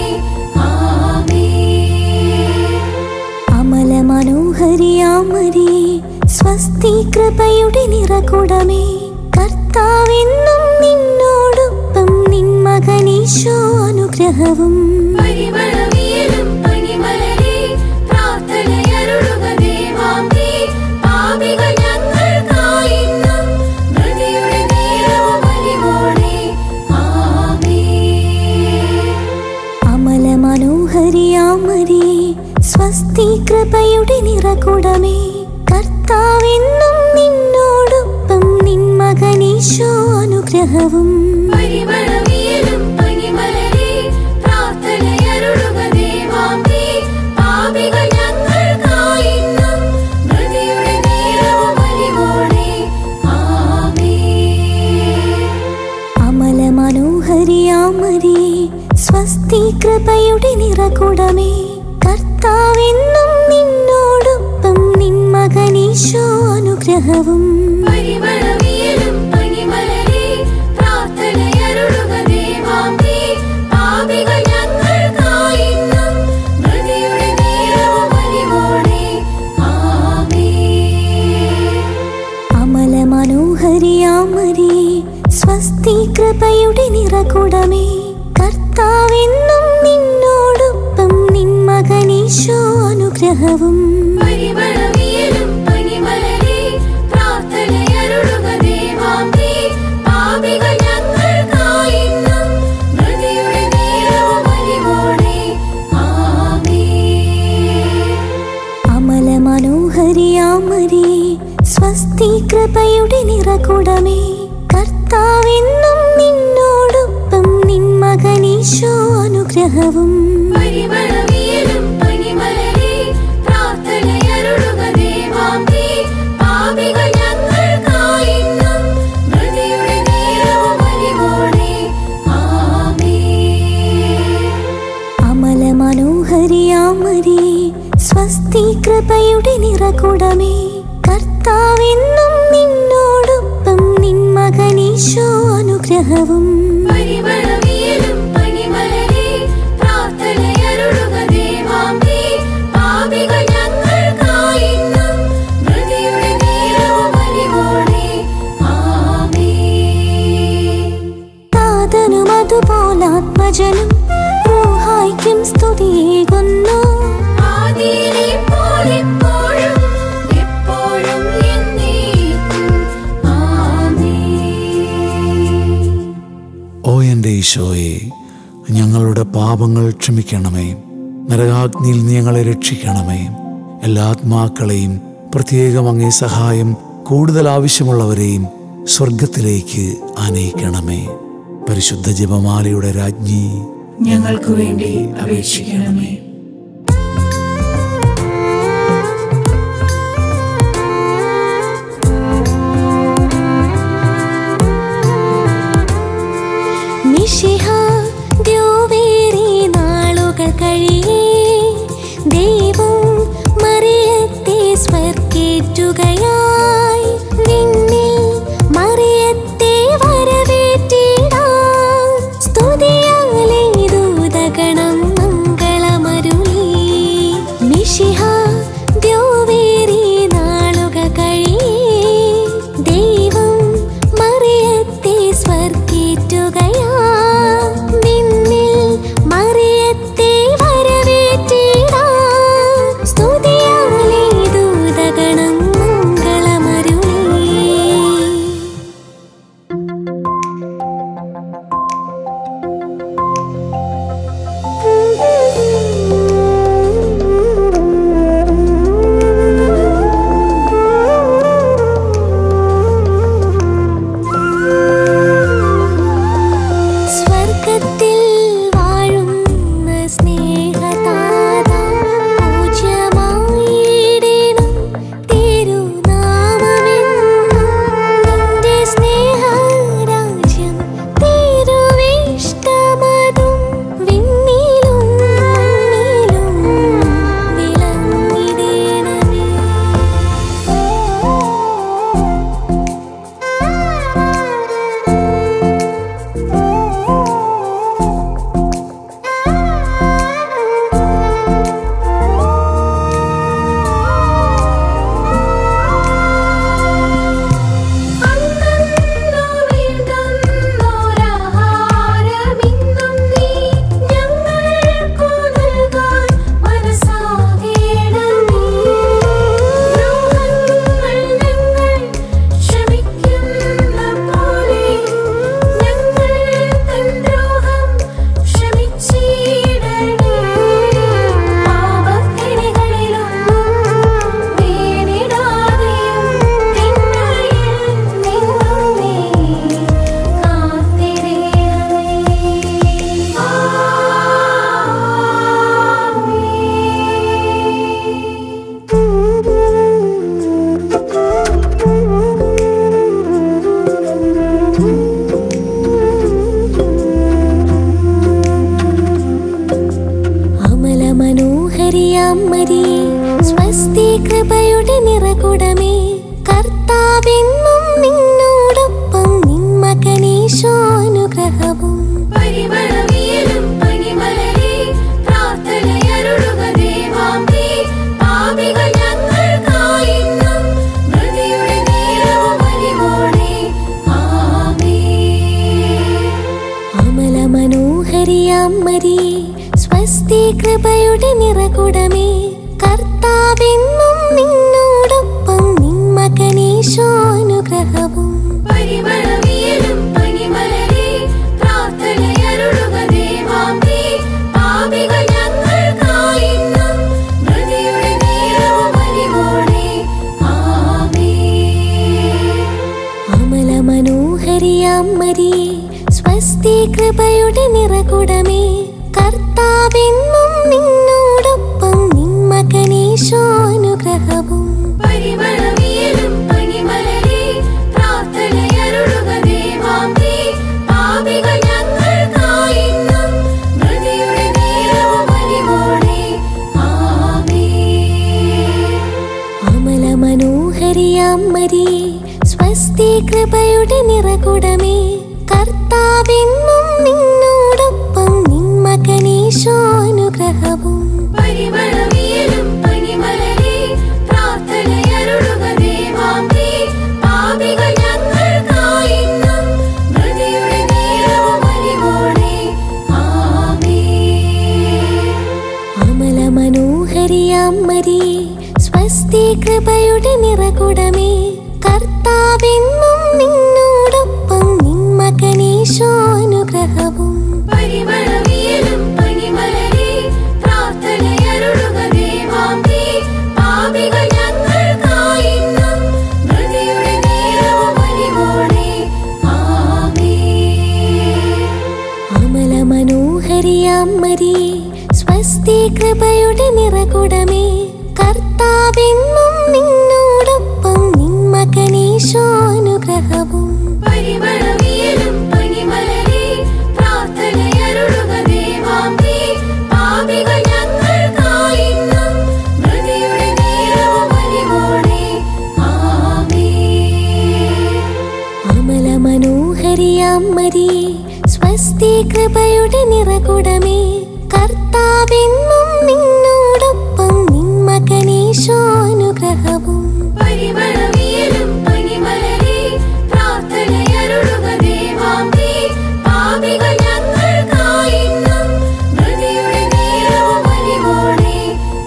ആമേൻ. അമല മനോഹരിയാമരിയെ സ്വസ്തി കൃപയുടെ നിറകുടമേ കർത്താവെന്നും നിന്നോടൊപ്പം നിൻ മകനീശോ അനുഗ്രഹവും പരിമളവിയലും പനിമലരെ പ്രാർത്ഥനയരുളുക ദേവാംബേ. പാപികൾ ഞങ്ങൾക്കായിന്നും മൃതിയുടെ നേരവും അലിവോടെ. ആമേൻ. അമല മനോഹരിയാമരിയെ സ്വസ്തി കൃപയുടെ നിറകുടമേ കർത്താവെന്നും നിന്നോടൊപ്പം നിൻ മകനീശോ അനുഗ്രഹവും പരിമളവിയലും പനിമലരെ പ്രാർത്ഥനയരുളുക ദേവാംബേ. പാപികൾ ഞങ്ങൾക്കായിന്നും മൃതിയുടെ നേരവും അലിവോടെ. ആമേൻ. അമല മനോഹരിയാമരിയെ സ്വസ്തി കൃപയുടെ നിറകുടമേ കർത്താവെന്നും നിന്നോടൊപ്പം നിൻ മകനീശോ അനുഗ്രഹവും പരിമളവിയലും പനിമലരെ പ്രാർത്ഥനയരുളുക ദേവാംബേ. പാപികൾ ഞങ്ങൾക്കായിന്നും മൃതിയുടെ നേരവും അലിവോടെ. ആമേൻ. അമല മനോഹരിയാമരിയെ സ്വസ്തി കൃപയുടെ നിറകുടമേ കർത്താവെന്നും നിന്നോടൊപ്പം നിൻ മകനീശോ അനുഗ്രഹവും പരിമളവിയലും പനിമലരെ പ്രാർത്ഥനയരുളുക ദേവാംബേ. പാപികൾ ഞങ്ങൾക്കായിന്നും മൃതിയുടെ നേരവും അലിവോടെ. ആമേൻ. അമല മനോഹരിയാമരിയെ സ്വസ്തി കൃപയുടെ നിറകുടമേ കർത്താവെന്നും നിന്നോടൊപ്പം നിൻ മകനീശോ അനുഗ്രഹവും പരിമളവിയലും പനിമലരെ പ്രാർത്ഥനയരുളുക ദേവാംബേ. പാപികൾ ഞങ്ങൾക്കായിന്നും മൃതിയുടെ നേരവും അലിവോടെ. ആമേൻ. അമല മനോഹരിയാമരിയെ സ്വസ്തി കൃപയുടെ നിറകുടമേ കർത്താവെന്നും നിന്നോടൊപ്പം നിൻ മകനീശോ അനുഗ്രഹവും പരിമളവിയലും പനിമലരെ പ്രാർത്ഥനയരുളുക ദേവാംബേ. പാപികൾ ഞങ്ങൾക്കായിന്നും മൃതിയുടെ നേരവും അലിവോടെ. ആമേൻ. താതനും അതുപോലാത്മജനും റൂഹായ്ക്കും സ്തുതിയേകുന്നു ആദിയിലെ പോലെപ്പോഴും എപ്പോഴും എന്നേക്കും. ആമേൻ. ഓ എൻ്റെ ഈശോയെ ഞങ്ങളുടെ പാപങ്ങൾ ക്ഷമിക്കണമേ നരകാഗ്നിയിൽ നീ ഞങ്ങളെ രക്ഷിക്കണമേ എല്ലാ ആത്മാക്കളെയും പ്രത്യേകം അങ്ങേ സഹായം കൂടുതൽ ആവശ്യമുള്ളവരെയും സ്വർഗത്തിലേക്ക് ആനയിക്കണമേ പരിശുദ്ധ ജപമാലയുടെ രാജ്ഞി ഞങ്ങൾക്ക് വേണ്ടി അപേക്ഷിക്കണമേ ും മിശിഹ ദ്യോവേറി നാളുകൾ കഴിയേ ദൈവം മറിയത്തെ സ്വർഗേറ്റുകയായി നിന്നിൽ മറിയത്തെ വരവേറ്റിടാം സ്തുതിയാലേ ദൂതഗണം മംഗളമരുളി മിശിഹ ദ്യോവേറി നാളുകൾ കഴിയേ ദൈവം മറിയത്തെ സ്വർഗേറ്റുകയാ നിന്നിൽ മറിയത്തെ വരവേറ്റിടാം സ്തുതിയാലേ ദൂതഗണം മംഗളമരുളി സ്വർഗത്തിൽ വാഴുന്ന സ്നേഹതാത പൂജ്യമായിടണം തിരുനാമമെന്നും നിന്റെ സ്നേഹരാജ്യം തിരുവിഷ്ടമതും വിണ്ണിലും മണ്ണിലും വിളങ്ങിടേണമേ ആഹാരമിന്നും നീ ഞങ്ങൾക്കു നൽകാൻ മനസ്സാകേണമേ ദ്രോഹങ്ങൾ ഞങ്ങൾ ക്ഷമിക്കുന്ന പോലെ ഞങ്ങൾ തൻ ദ്രോഹം ക്ഷമിച്ചിടണേ പാപക്കിണികളിലൊന്നും വീണിടാതെയും തിന്മയിൽ നിന്നും നീ അമല മനോഹരിയാം മരിയേ സ്വസ്തി കൃപയുടെ നിറകുടമേ കർത്താവെന്നും നിന്നോടൊപ്പം നിന്മകനീശോനുഗ്രഹവും പരിമളവിയലും പനിമലരെ പ്രാർത്ഥനയരുളുക ദേവാംബേ പാപികൾ ഞങ്ങൾക്കായിന്നും മൃതിയുടെ നേരവും അലിവോടെ ആമേൻ അമല മനോഹരിയാം മരിയേ സ്വസ്തി കൃപയുടെ നിറകുടമേ കർത്താവെന്നും നിന്നോടൊപ്പം നിന്മകനീശോനുഗ്രഹവും പരിമളവിയലും പനിമലരെ പ്രാർത്ഥനയരുളുക ദേവാംബേ പാപികൾ ഞങ്ങൾക്കായിന്നും മൃതിയുടെ നേരവും അലിവോടെ ആമേൻ അമല മനോഹരിയാം മരിയേ സ്വസ്തി കൃപയുടെ നിറകുടമേ കർത്താവെന്നും നിന്നോടൊപ്പം നിന്മകനീശോനുഗ്രഹവും പരിമളവിയലും പനിമലരെ പ്രാർത്ഥനയരുളുക ദേവാംബേ പാപികൾ ഞങ്ങൾക്കായിന്നും മൃതിയുടെ നേരവും അലിവോടെ ആമേൻ അമല മനോഹരിയാം മരിയേ സ്വസ്തി കൃപയുടെ നിറകുടമേ കർത്താവെന്നും നിന്നോടൊപ്പം നിന്മകനീശോനുഗ്രഹവും പരിമളവിയലും പനിമലരെ പ്രാർത്ഥനയരുളുക ദേവാംബേ പാപികൾ ഞങ്ങൾക്കായിന്നും മൃതിയുടെ നേരവും അലിവോടെ ആമേൻ അമല മനോഹരിയാം മരിയേ സ്വസ്തി കൃപയുടെ നിറകുടമേ കർത്താവെന്നും നിന്നോടൊപ്പം നിന്മകനീശോനുഗ്രഹവും പരിമളവിയലും പനിമലരെ പ്രാർത്ഥനയരുളുക ദേവാംബേ പാപികൾ ഞങ്ങൾക്കായിന്നും മൃതിയുടെ നേരവും അലിവോടെ ആമേൻ അമല മനോഹരിയാം മരിയേ സ്വസ്തി കൃപയുടെ നിറകുടമേ കർത്താവെന്നും നിന്നോടൊപ്പം നിന്മകനീശോനുഗ്രഹവും പരിമളവിയലും പനിമലരെ പ്രാർത്ഥനയരുളുക സ്വസ്തി കൃപയുടെ നിറകുടമേ കർത്താവെന്നും നിന്നോടൊപ്പം നിൻ മകനീശോ അനുഗ്രഹവും പരിമളവിയലും പനിമലരെ പ്രാർത്ഥനയരുളുക ദേവാംബേ പാപികൾ ഞങ്ങൾക്കായിന്നും മൃതിയുടെ നേരവും അലിവോടെ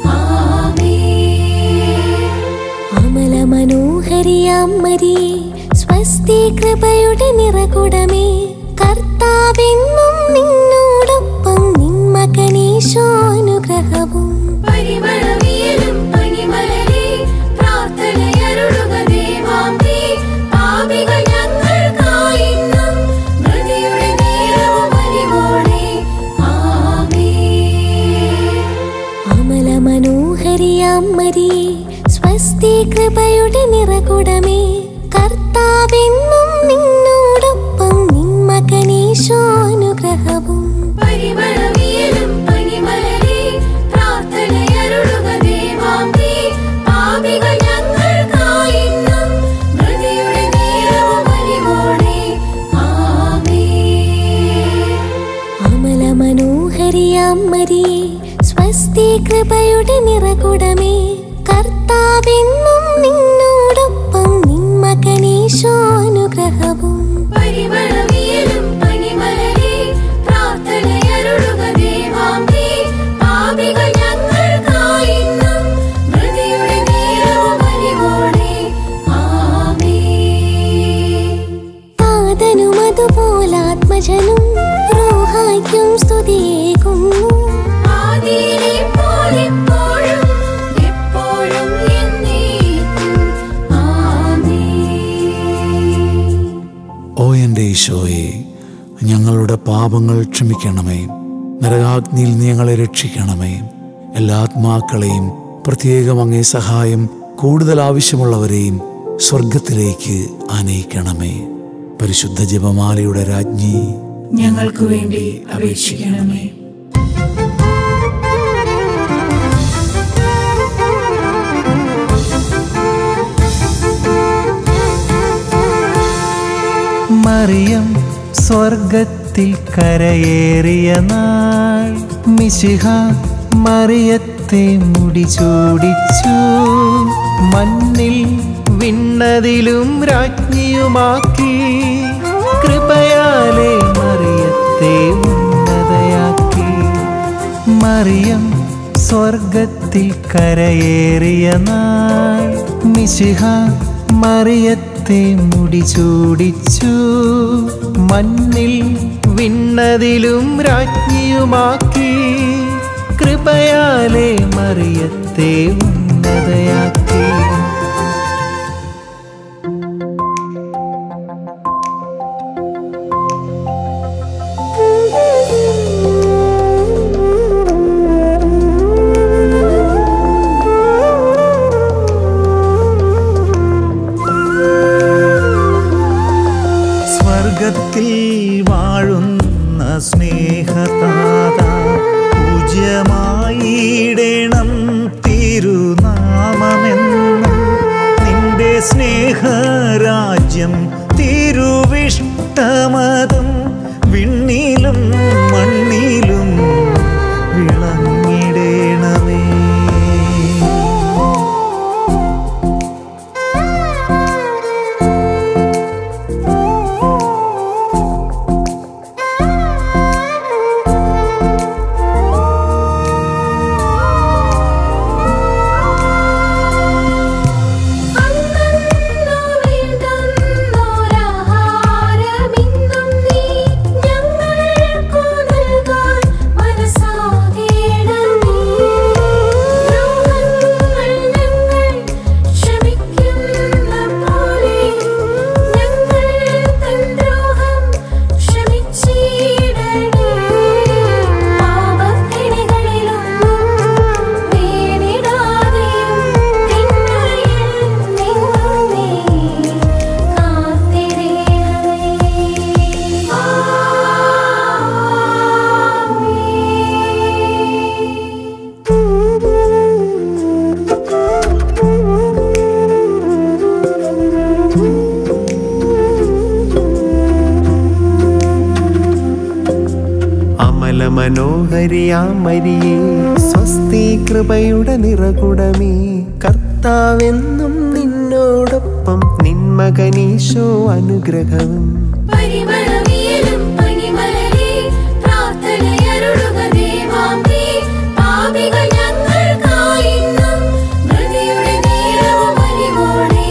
ആമേൻ അമല മനോഹരിയാം മരിയേ സ്വസ്തി കൃപയുടെ നിറകുടമേ കർത്താവെന്നും നിന്നോടൊപ്പം നിൻ മകനീശോ അനുഗ്രഹവും പരിമളവിയലും പനിമലരെ പ്രാർത്ഥനയരുളുക ദേവാംബേ പാപികൾ ഞങ്ങൾക്കായിന്നും മൃതിയുടെ നേരവും അലിവോടെ ആമേൻ അമല മനോഹരിയാം മരിയേ സ്വസ്തി കൃപയുടെ നിറകുടമേ കർത്താവെന്നും നിന്നോടൊപ്പം നിൻ മകനീശോ അനുഗ്രഹവും പരിമളവിയലും പനിമലരെ പ്രാർത്ഥനയരുളുക ദേവാംബേ പാപികൾ ഞങ്ങൾക്കായിന്നും മൃതിയുടെ നേരവും അലിവോടെ ആമേൻ അമല മനോഹരിയാം മരിയേ സ്വസ്തി കൃപയുടെ നിറകുടമേ കർത്താവെന്നും നിന്നോടൊപ്പം നിൻ മകനീശോ അനുഗ്രഹവും പരിമളവിയലും പനിമലരെ പ്രാർത്ഥനയരുളുക ദേവാംബേ പാപികൾ ഞങ്ങൾക്കായിന്നും മൃതിയുടെ നേരവും അലിവോടെ ആമേൻ താതനും അതുപോലാത്മജനും റോഹായ്ക്കും സ്തുതിയേകുന്നു ആദിയിലെ പോലെപ്പോഴും എപ്പോഴും എന്നേക്കും ആമേൻ ഓ എൻ്റെ ഈശോയെ ഞങ്ങളുടെ പാപങ്ങൾ ക്ഷമിക്കണമേ നരകാഗ്നിയിൽ നീ ഞങ്ങളെ രക്ഷിക്കണമേ എല്ലാ ആത്മാക്കളെയും പ്രത്യേകം അങ്ങേ സഹായം കൂടുതൽ ആവശ്യമുള്ളവരെയും സ്വർഗത്തിലേക്ക് ആനയിക്കണമേ പരിശുദ്ധ ജപമാലയുടെ രാജ്ഞി ഞങ്ങൾക്ക് വേണ്ടി അപേക്ഷിക്കണമേ മറിയം സ്വർഗത്തിൽ കരയേറിയ നാൾ മിശിഹ മറിയത്തെ മുടിചൂടിച്ചു മണ്ണിൽ വിണ്ണതിലും രാജ്ഞിയുമാക്കി കൃപയാലെ മറിയത്തെ ഉന്നതയാക്കി മറിയം സ്വർഗത്തിൽ കരയേറിയ നാൾ മിശിഹ മറിയത്തെ മുടിചൂടിച്ചു മണ്ണിൽ വിണ്ണതിലും രാജ്ഞിയുമാക്കി കൃപയാലെ മറിയത്തെ ഉന്നതയാക്കി സ്വർഗത്തിൽ വാഴുന്ന സ്നേഹതാത പൂജ്യമായിടണം തിരുനാമമെന്നും നിന്റെ സ്നേഹരാജ്യം തിരുവിഷ്ടമതം വിണ്ണിലും മണ്ണിലും വിളങ്ങിടേണമേ അന്നു വേണ്ടുന്നോരാഹാരമിന്നും നീ അമല മനോഹരിയാം മരിയേ സ്വസ്തി കൃപയുടെ നിറകുടമേ കർത്താവെന്നും നിന്നോടൊപ്പം നിന്മകനീശോ അനുഗ്രഹവും പരിമളവിയലും പനിമലരെ പ്രാർത്ഥനയരുളുക ദേവാംബേ. പാപികൾ ഞങ്ങൾക്കായിന്നും മൃതിയുടെ നേരവും അലിവോടെ.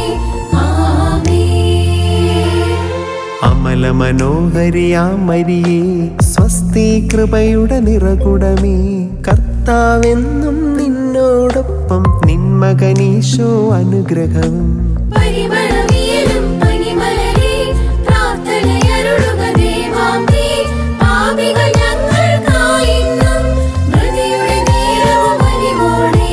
ആമേൻ. അമല മനോഹരിയാം മരിയേ സ്വസ്തി കൃപയുടെ നിറകുടമേ കർത്താവെന്നും നിന്നോടൊപ്പം നിന്മകനീശോ അനുഗ്രഹവും പരിമളവിയലും പനിമലരെ പ്രാർത്ഥനയരുളുക ദേവാംബേ. പാപികൾ ഞങ്ങൾക്കായിന്നും മൃതിയുടെ നേരവും അലിവോടെ.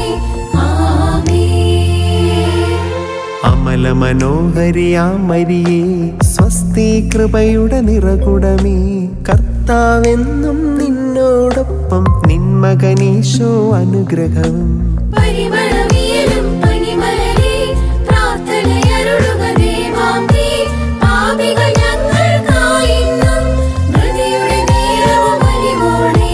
ആമേൻ. അമല മനോഹരിയാം മരിയേ സ്വസ്തി കൃപയുടെ നിറകുടമേ കർത്താവെന്നും നിന്നോടൊപ്പം നിന്മകനീശോ അനുഗ്രഹവും പരിമളവിയലും പനിമലരെ പ്രാർത്ഥനയരുളുക ദേവാംബേ. പാപികൾ ഞങ്ങൾക്കായിന്നും മൃതിയുടെ നേരവും അലിവോടെ.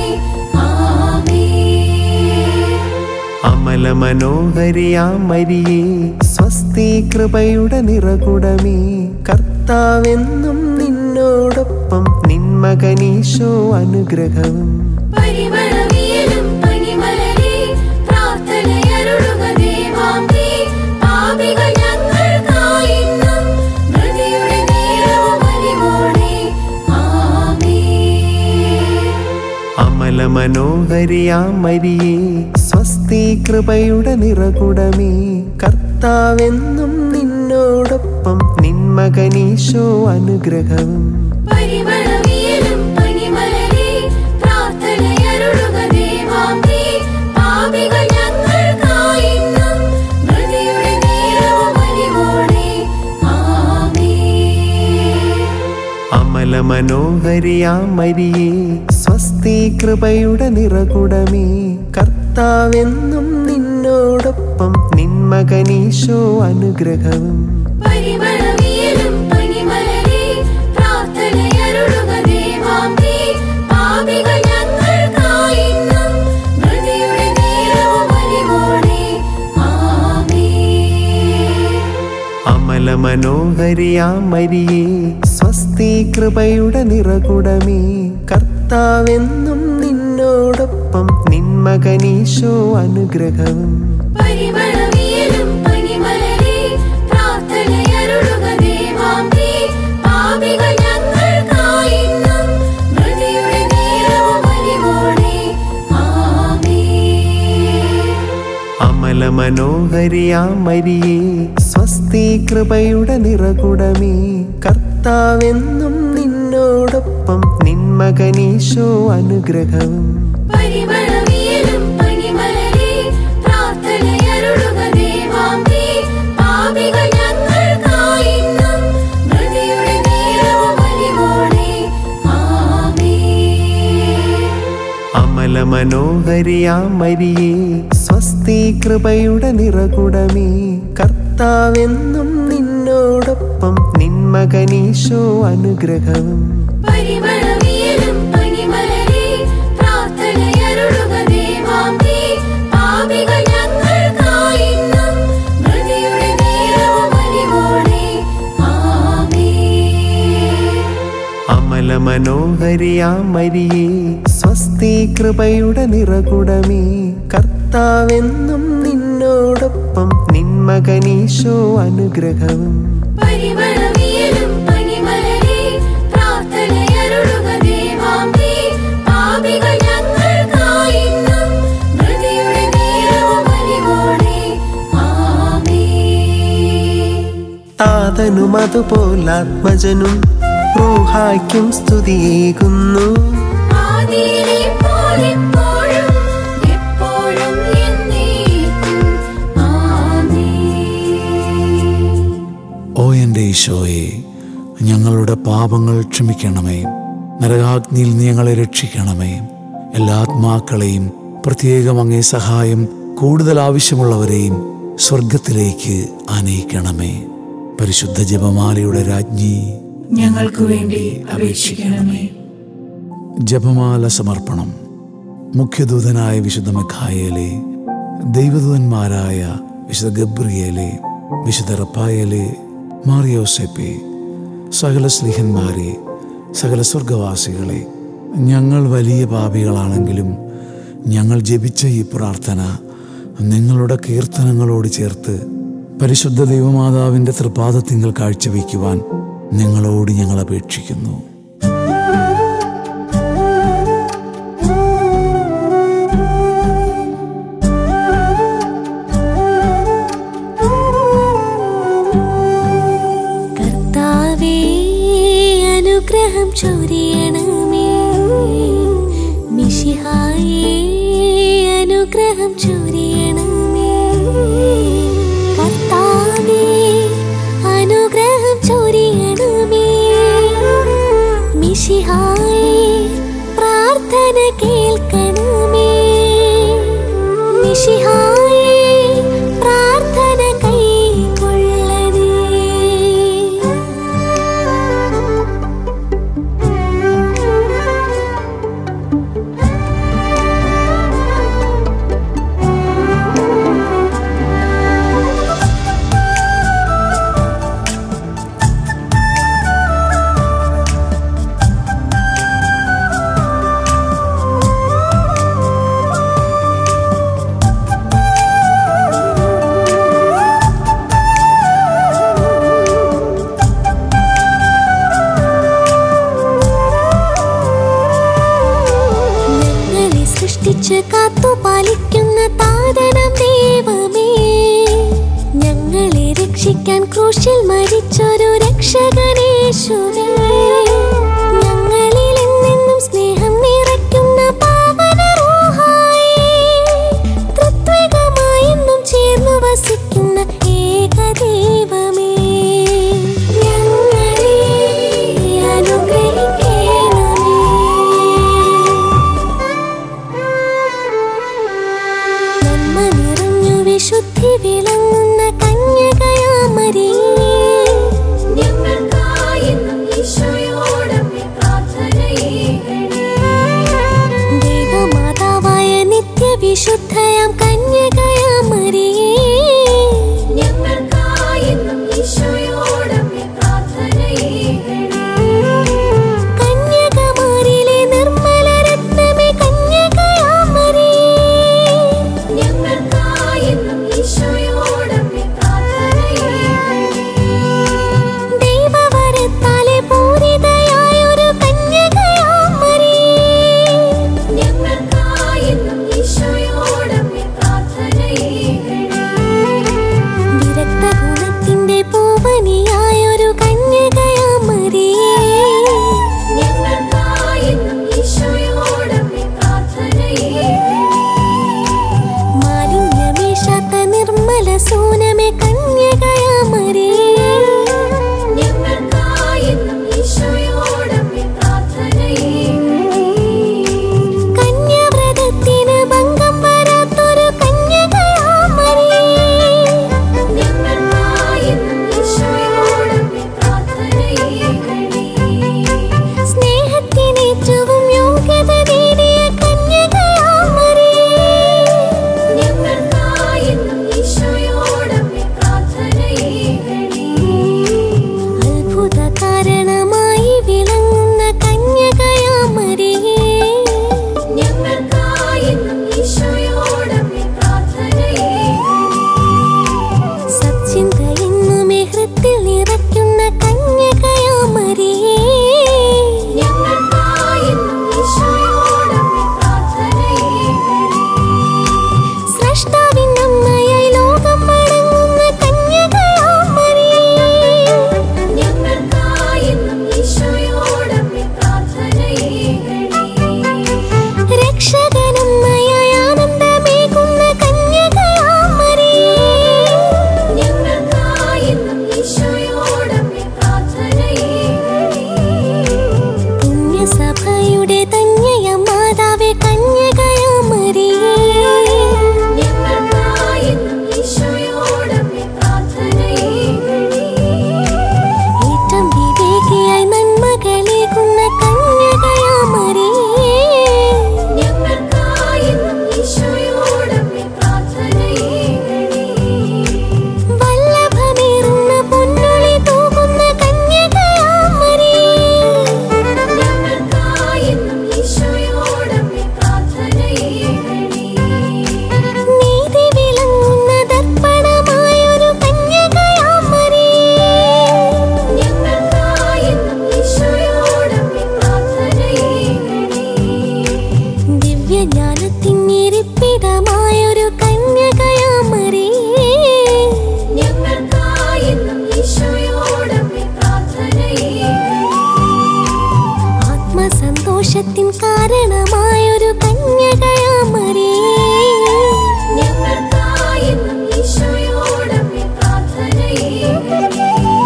ആമേൻ. അമല മനോഹരിയാം മരിയേ സ്വസ്തി കൃപയുടെ നിറകുടമേ കർത്താവെന്നും നിന്നോടൊപ്പം നിന്മകനീശോ അനുഗ്രഹവും പരിമളവിയലും പനിമലരെ പ്രാർത്ഥനയരുളുക ദേവാംബേ. പാപികൾ ഞങ്ങൾക്കായിന്നും മൃതിയുടെ നേരവും അലിവോടെ. ആമേൻ. അമല മനോഹരിയാം മരിയേ സ്വസ്തി കൃപയുടെ നിറകുടമേ കർത്താവെന്നും നിന്നോടൊപ്പം നിന്മകനീശോ അനുഗ്രഹവും പരിമളവിയലും പനിമലരെ പ്രാർത്ഥനയരുളുക ദേവാംബേ. പാപികൾ ഞങ്ങൾക്കായിന്നും മൃതിയുടെ നേരവും അലിവോടെ. ആമേൻ. അമല മനോഹരിയാം മരിയേ സ്വസ്തി കൃപയുടെ നിറകുടമേ കർത്താവെന്നും നിന്നോടൊപ്പം നിന്മകനീശോ അനുഗ്രഹവും പരിമളവിയലും പനിമലരെ പ്രാർത്ഥനയരുളുക ദേവാംബേ. പാപികൾ ഞങ്ങൾക്കായിന്നും മൃതിയുടെ നേരവും അലിവോടെ. ആമേൻ. അമല മനോഹരിയാം മരിയേ സ്വസ്തി കൃപയുടെ നിറകുടമേ കർത്താവെന്നും നിന്നോടൊപ്പം നിന്മകനീശോ അനുഗ്രഹവും പരിമളവിയലും പനിമലരെ പ്രാർത്ഥനയരുളുക ദേവാംബേ. പാപികൾ ഞങ്ങൾക്കായിന്നും മൃതിയുടെ നേരവും അലിവോടെ. ആമേൻ. അമല മനോഹരിയാം മരിയേ സ്വസ്തി കൃപയുടെ നിറകുടമേ കർത്താവെന്നും നിന്നോടൊപ്പം നിന്മകനീശോ അനുഗ്രഹവും പരിമളവിയലും പനിമലരെ പ്രാർത്ഥനയരുളുക ദേവാംബേ. പാപികൾ ഞങ്ങൾക്കായിന്നും മൃതിയുടെ നേരവും അലിവോടെ. ആമേൻ. അമല മനോഹരിയാം മരിയേ സ്വസ്തി കൃപയുടെ നിറകുടമേ കർത്താവെന്നും നിന്നോടൊപ്പം നിന്മകനീശോ അനുഗ്രഹവും പരിമളവിയലും പനിമലരെ പ്രാർത്ഥനയരുളുക ദേവാംബേ. പാപികൾ ഞങ്ങൾക്കായിന്നും മൃതിയുടെ നേരവും അലിവോടെ. ആമേൻ. അമല മനോഹരിയാം മരിയേ സ്വസ്തി കൃപയുടെ നിറകുടമേ കർത്താവെന്നും നിന്നോടൊപ്പം നിന്മകനീശോ അനുഗ്രഹവും പരിമളവിയലും പനിമലരെ പ്രാർത്ഥനയരുളുക ദേവാംബേ. പാപികൾ ഞങ്ങൾക്കായിന്നും മൃതിയുടെ നേരവും അലിവോടെ. ആമേൻ. താതനും അതുപോലാത്മജനും റൂഹായ്ക്കും സ്തുതിയേകുന്നു ആദിയിലെ പോലെപ്പോഴും എപ്പോഴും എന്നേക്കും. ആമേൻ. ഓ എൻ്റെ ഈശോയെ ഞങ്ങളുടെ പാപങ്ങൾ ക്ഷമിക്കണമേ നരകാഗ്നിയിൽ നീ ഞങ്ങളെ രക്ഷിക്കണമേ എല്ലാ ആത്മാക്കളെയും പ്രത്യേകം അങ്ങേ സഹായം കൂടുതൽ ആവശ്യമുള്ളവരെയും സ്വർഗത്തിലേക്ക് ആനയിക്കണമേ പരിശുദ്ധ ജപമാലയുടെ രാജ്ഞി ഞങ്ങൾക്ക് വേണ്ടി അപേക്ഷിക്കണമേ ജപമാല സമർപ്പണം മുഖ്യദൂതനായ വിശുദ്ധ മെഖായേലെ ദൈവദൂതന്മാരായ വിശുദ്ധ ഗബ്രിയേലെ വിശുദ്ധ റപ്പായേലെ മാറിയോസെപ്പെ സകല സ്ലിഹന്മാരെ സകല സ്വർഗവാസികളെ ഞങ്ങൾ വലിയ പാപികളാണെങ്കിലും ഞങ്ങൾ ജപിച്ച ഈ പ്രാർത്ഥന നിങ്ങളുടെ കീർത്തനങ്ങളോട് ചേർത്ത് പരിശുദ്ധ ദൈവമാതാവിൻ്റെ തൃപാദത്തിങ്കൽ കാഴ്ചവെക്കുവാൻ നിങ്ങളോട് ഞങ്ങൾ അപേക്ഷിക്കുന്നു കർത്താവേ അനുഗ്രഹം ചൊരിയണമേ മിശിഹായേ അനുഗ്രഹം ചൊരിയണമേ കർത്താവേ അനുഗ്രഹം ചൊരിയണമേ മിശിഹായേ പ്രാർത്ഥന കേൾക്കണമേ മിശിഹായേ പ്രാർത്ഥന കൈക്കൊള്ളണേ ഞങ്ങളെ സൃഷ്ടിച്ച് കാത്തു പാലിക്കുന്ന താതനം ദൈവമേ ഞങ്ങളെ രക്ഷിക്കാൻ ക്രൂശിൽ മരിച്ചൊരു രക്ഷകനേശുവേ ഞങ്ങളിൽ എന്നെന്നും സ്നേഹം നിറയ്ക്കുന്ന പാവന റൂഹായേ തൃത്വികമായെന്നും ചേർന്നു വസിക്കുന്ന ഏകദൈവമേ ഞങ്ങളെ അനുഗ്രഹിക്കണമേ നന്മ നിറഞ്ഞു വിശുദ്ധി വിളങ്ങുന്ന കന്യകയാമരിയേ ഞങ്ങൾക്കായെന്നും ഈശോയോടമ്മേ പ്രാർത്ഥനയേകണേ. ദൈവമാതാവായ നിത്യവിശുദ്ധയാം കന്യകയാമരിയേ ഞങ്ങൾക്കായെന്നും ഈശോയോടമ്മേ പ്രാർത്ഥനയേകണേ. കന്യകമാരിലെ നിർമ്മല രത്നമേ കന്യകയാമരിയേ ഞങ്ങൾക്കായെന്നും ഈശോയോടമ്മേ പ്രാർത്ഥനയേകണേ. ദൈവവരത്താലെ പൂരിതയായൊരു കന്യകയാമരിയേ ഞങ്ങൾക്കായെന്നും ഈശോയോടമ്മേ കാരണമായൊരു കന്യകയാമറിയേ ഞങ്ങൾക്കായെന്നും ഈശോയോടമ്മേ പ്രാർത്ഥനയേകണേ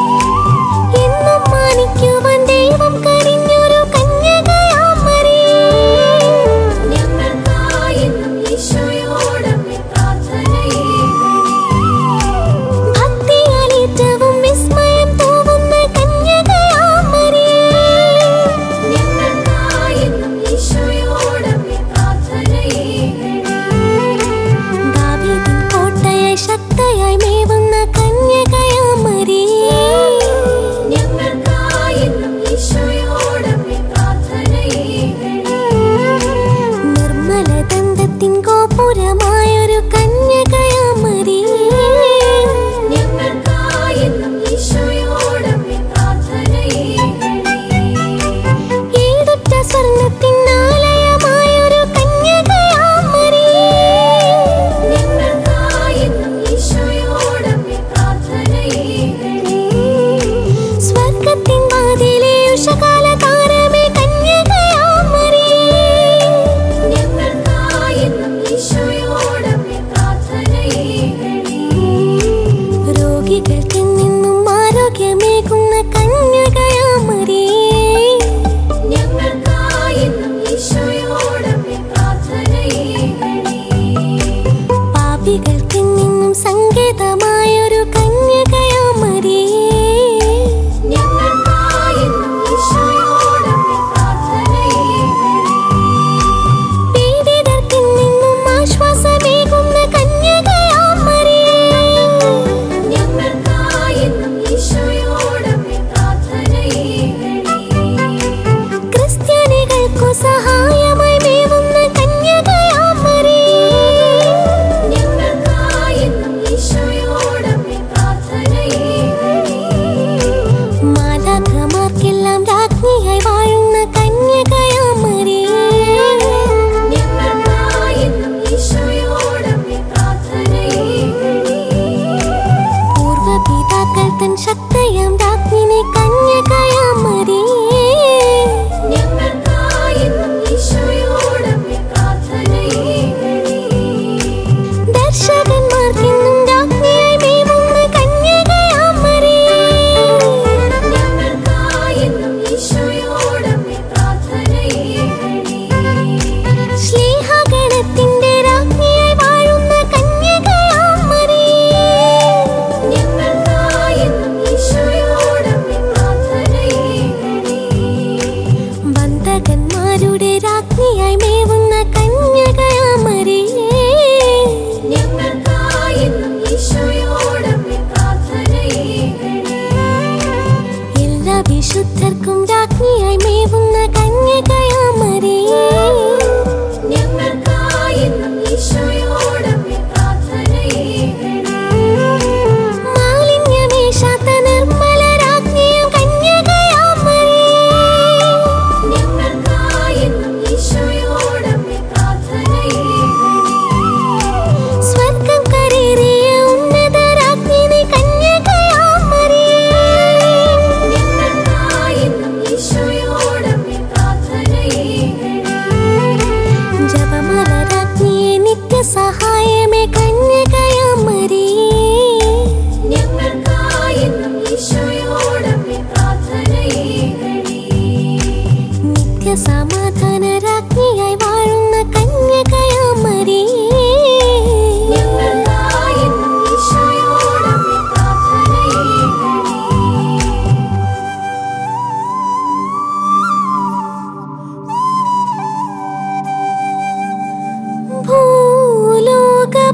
എന്നും മാനിക്കുവാൻ ദൈവം കനിഞ്ഞൊരു കന്യകയാമറിയേ ഞങ്ങൾക്കായെന്നും ഈശോയോടമ്മേ പ്രാർത്ഥനയേകണേ ഭക്തിയാൽ ഏറ്റവും വിസ്മയം തോന്നുന്ന കന്യകയാമറിയേ ഞങ്ങൾക്കായെന്നും ഈശോയോടമ്മേ പ്രാർത്ഥനയേകണേ ദാവീദിൻ കോട്ടയായി ശക്തയായി മേവുന്ന കന്യകയാമറിയേ ഞങ്ങൾക്കായെന്നും ഈശോയോടമ്മേ പ്രാർത്ഥനയേകണേ നിർമ്മല ദന്തത്തിൻ ഗോപുരമായൊരു കന്യകയാമറിയേ ഞങ്ങൾക്കായെന്നും ഈശോയോടമ്മേ പ്രാർത്ഥനയേകണേ ഈടുറ്റ സ്വർണ്ണത്തിൻ ആലയമായൊരു കന്യകയാമറിയേ ഞങ്ങൾക്കായെന്നും ഈശോയോടമ്മേ പ്രാർത്ഥനയേകണേ സ്വർഗത്തിൻ വാതിലെ ഉഷകാല താരമേ കന്യകയാമറിയേ ഞങ്ങൾക്കായെന്നും ഈശോയോടമ്മേ പ്രാർത്ഥനയേകണേ രോഗികൾക്ക് നിന്നും ആരോഗ്യമേകുന്ന കന്യകയാമറിയേ ഞങ്ങൾക്കായെന്നും ഈശോയോടമ്മേ പ്രാർത്ഥനയേകണേ പാപികൾക്ക് നിന്നും സങ്കേതമായൊരു കന്യകയാമറിയേ ഞങ്ങൾക്കായെന്നും ഈശോയോടമ്മേ പ്രാർത്ഥനയേകണേ പീഡിതർക്ക് നിന്നും ആശ്വാസമേകുന്ന കന്യകയാമറിയേ ഞങ്ങൾക്കായെന്നും ഈശോയോടമ്മേ പ്രാർത്ഥനയേകണേ ക്രിസ്ത്യാനികൾക്കു സഹായമായി മേവുന്ന കന്യകയാമറിയേ ഞങ്ങൾക്കായെന്നും ഈശോയോടമ്മേ പ്രാർത്ഥനയേകണേ മാതാക്കന്മാർക്കെല്ലാം രാജ്ഞിയായി വാഴുന്ന കന്യകയാമറിയേ ഞങ്ങൾക്കായെന്നും ഈശോയോടമ്മേ പ്രാർത്ഥനയേകണേ പൂർവപിതാക്കൾ തൻ ശക്തയാം രാജ്ഞിനെ കന്യകയാമറിയേ ഞങ്ങൾക്കായെന്നും ഈശോയോടമ്മേ പ്രാർത്ഥനയേകണേ ദർശകന്മാർക്കെന്നും രാജ്ഞിയായി മേവുന്ന കന്യകയാമറിയേ ഞങ്ങൾക്കായെന്നും ഈശോയോടമ്മേ പ്രാർത്ഥനയേകണേ ശ്ലീഹഗണത്തിന്റെ രാജ്ഞിയായി വാഴുന്ന കന്യകയാമറിയേ ഞങ്ങൾക്കായെന്നും ഈശോയോടമ്മേ പ്രാർത്ഥനയേകണേ ബന്ധകന്മാരുടെ രാജ്ഞിയായി മേവുന്ന കന്യകയാമറിയേ ഞങ്ങൾക്കായെന്നും ഈശോയോടമ്മേ പ്രാർത്ഥനയേകണേ എല്ലാ വിശുദ്ധർക്കും രാജ്ഞിയായി മേവുന്ന കന്യകയാമറിയേ ഞങ്ങൾക്കായെന്നും ഈശോയോടമ്മേ പ്രാർത്ഥനയേകണേ മാലിന്യമേശാത്ത നിർമ്മല രാജ്ഞിയും കന്യകയാമറിയേ ഞങ്ങൾക്കായെന്നും ഈശോയോടമ്മേ പ്രാർത്ഥനയേകണേ സ്വർഗം കരേറിയ ഉന്നത രാജ്ഞിനി കന്യകയാമറിയേ ഞങ്ങൾക്കായെന്നും ഈശോയോടമ്മേ പ്രാർത്ഥനയേകണേ ജപമല രാജ്ഞിയെ നിത്യസഹായമേ കന്യകയാമറിയേ ഞങ്ങൾക്കായെന്നും ഈശോയോടമ്മേ പ്രാർത്ഥനയേകണേ നിത്യസമാധാന രാജ്ഞിയായി വാഴുന്ന കന്യകയാമറിയേ ഞങ്ങൾക്കായെന്നും ഈശോയോടമ്മേ പ്രാർത്ഥനയേകണേ ഭൂലോക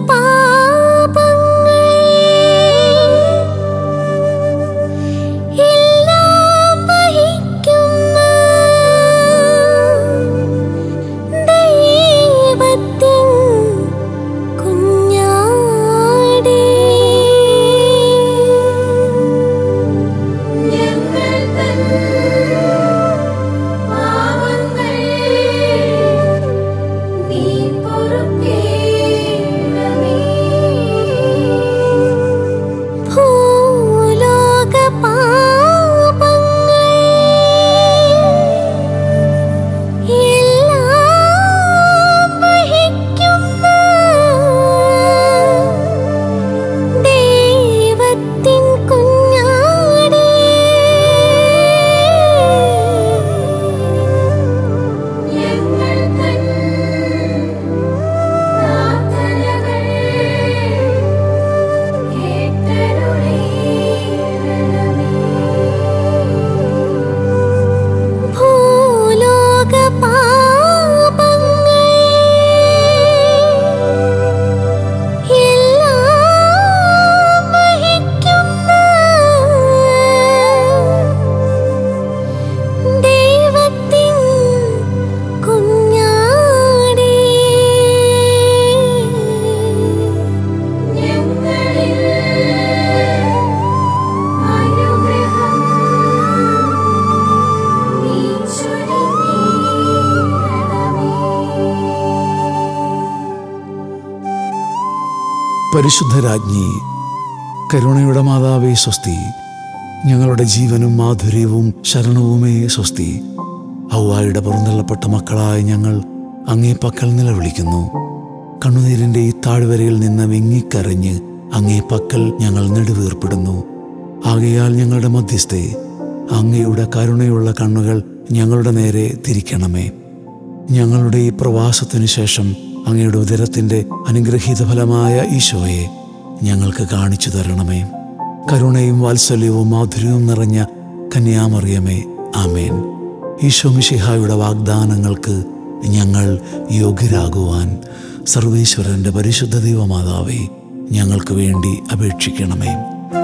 പരിശുദ്ധരാജ്ഞി കരുണയുടെ മാതാവേ സ്വസ്തി ഞങ്ങളുടെ ജീവനും മാധുര്യവും ശരണവുമേ സ്വസ്തി ഔവായുടെ പുറന്തള്ളപ്പെട്ട മക്കളായ ഞങ്ങൾ അങ്ങേ പക്കൽ നിലവിളിക്കുന്നു കണ്ണുനീരിൻ്റെ ഈ താഴ്വരയിൽ നിന്ന് വിങ്ങിക്കരഞ്ഞ് അങ്ങേ പക്കൽ ഞങ്ങൾ നെടുവീർപ്പെടുന്നു ആകയാൽ ഞങ്ങളുടെ മധ്യസ്ഥെ അങ്ങയുടെ കരുണയുള്ള കണ്ണുകൾ ഞങ്ങളുടെ നേരെ തിരിക്കണമേ ഞങ്ങളുടെ ഈ പ്രവാസത്തിനു ശേഷം അങ്ങയുടെ ഉദരത്തിൻ്റെ അനുഗ്രഹീത ഫലമായ ഈശോയെ ഞങ്ങൾക്ക് കാണിച്ചു തരണമേ കരുണയും വാത്സല്യവും മാധുര്യവും നിറഞ്ഞ കന്യാമറിയമേ ആമേൻ ഈശോ മിശിഹായുടെ വാഗ്ദാനങ്ങൾക്ക് ഞങ്ങൾ യോഗ്യരാകുവാൻ സർവേശ്വരൻ്റെ പരിശുദ്ധ ദൈവമാതാവേ ഞങ്ങൾക്ക് വേണ്ടി അപേക്ഷിക്കണമേ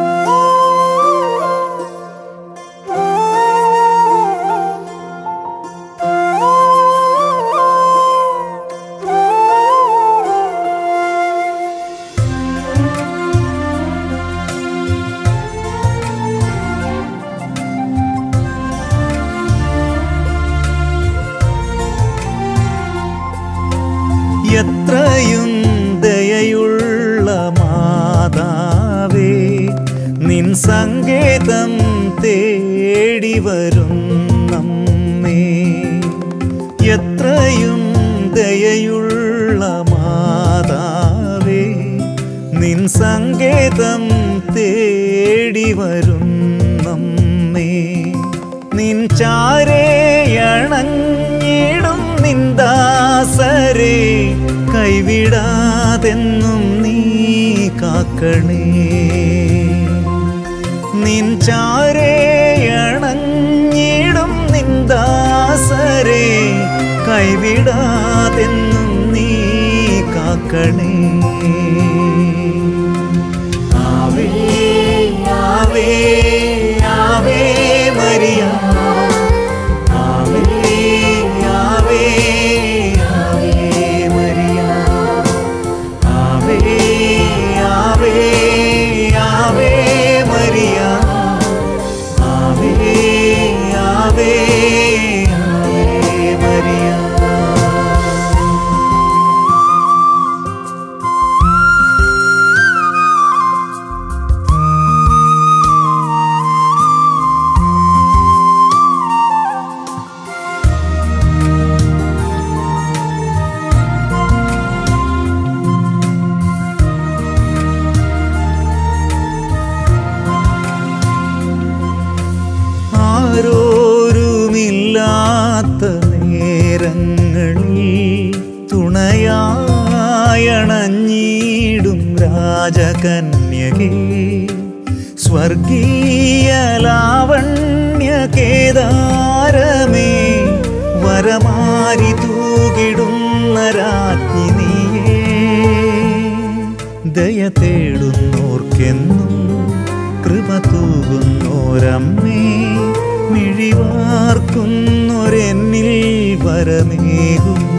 എത്രയും ദയയുള്ള മാതാവേ നിൻ സങ്കേതം തേടി വരും നമ്മേ എത്രയും ദയയുള്ള മാതാവേ നിൻ സങ്കേതം തേടി വരും നമ്മേ നിൻ ചാരേയണഞ്ഞിടും നിന്ദാസരെ കൈവിടാതെന്നും നീ കാക്കണേ നിൻ ചാരേയണഞ്ഞിടും നിന്ദാസരെ കൈവിടാതെന്നും നീ കാക്കണേ Ave Ave Ave Maria Ave Ave Ave Maria Ave Ave Ave Maria Ave Ave Ave Maria ആരോരുമില്ലാത്ത നേരങ്ങളിൽ തുണയായണഞ്ഞിടും രാജകന്യകേ സ്വർഗീയ ലാവണ്യ കേദാരമേ വരമാരി തൂകിടുന്ന രാജ്ഞി നീയേ ദയ തേടുന്നോർക്കെന്നും കൃപ തൂകുന്നോരമ്മേ മിഴിവാർക്കുന്നൊരെന്നിൽ വരമേകും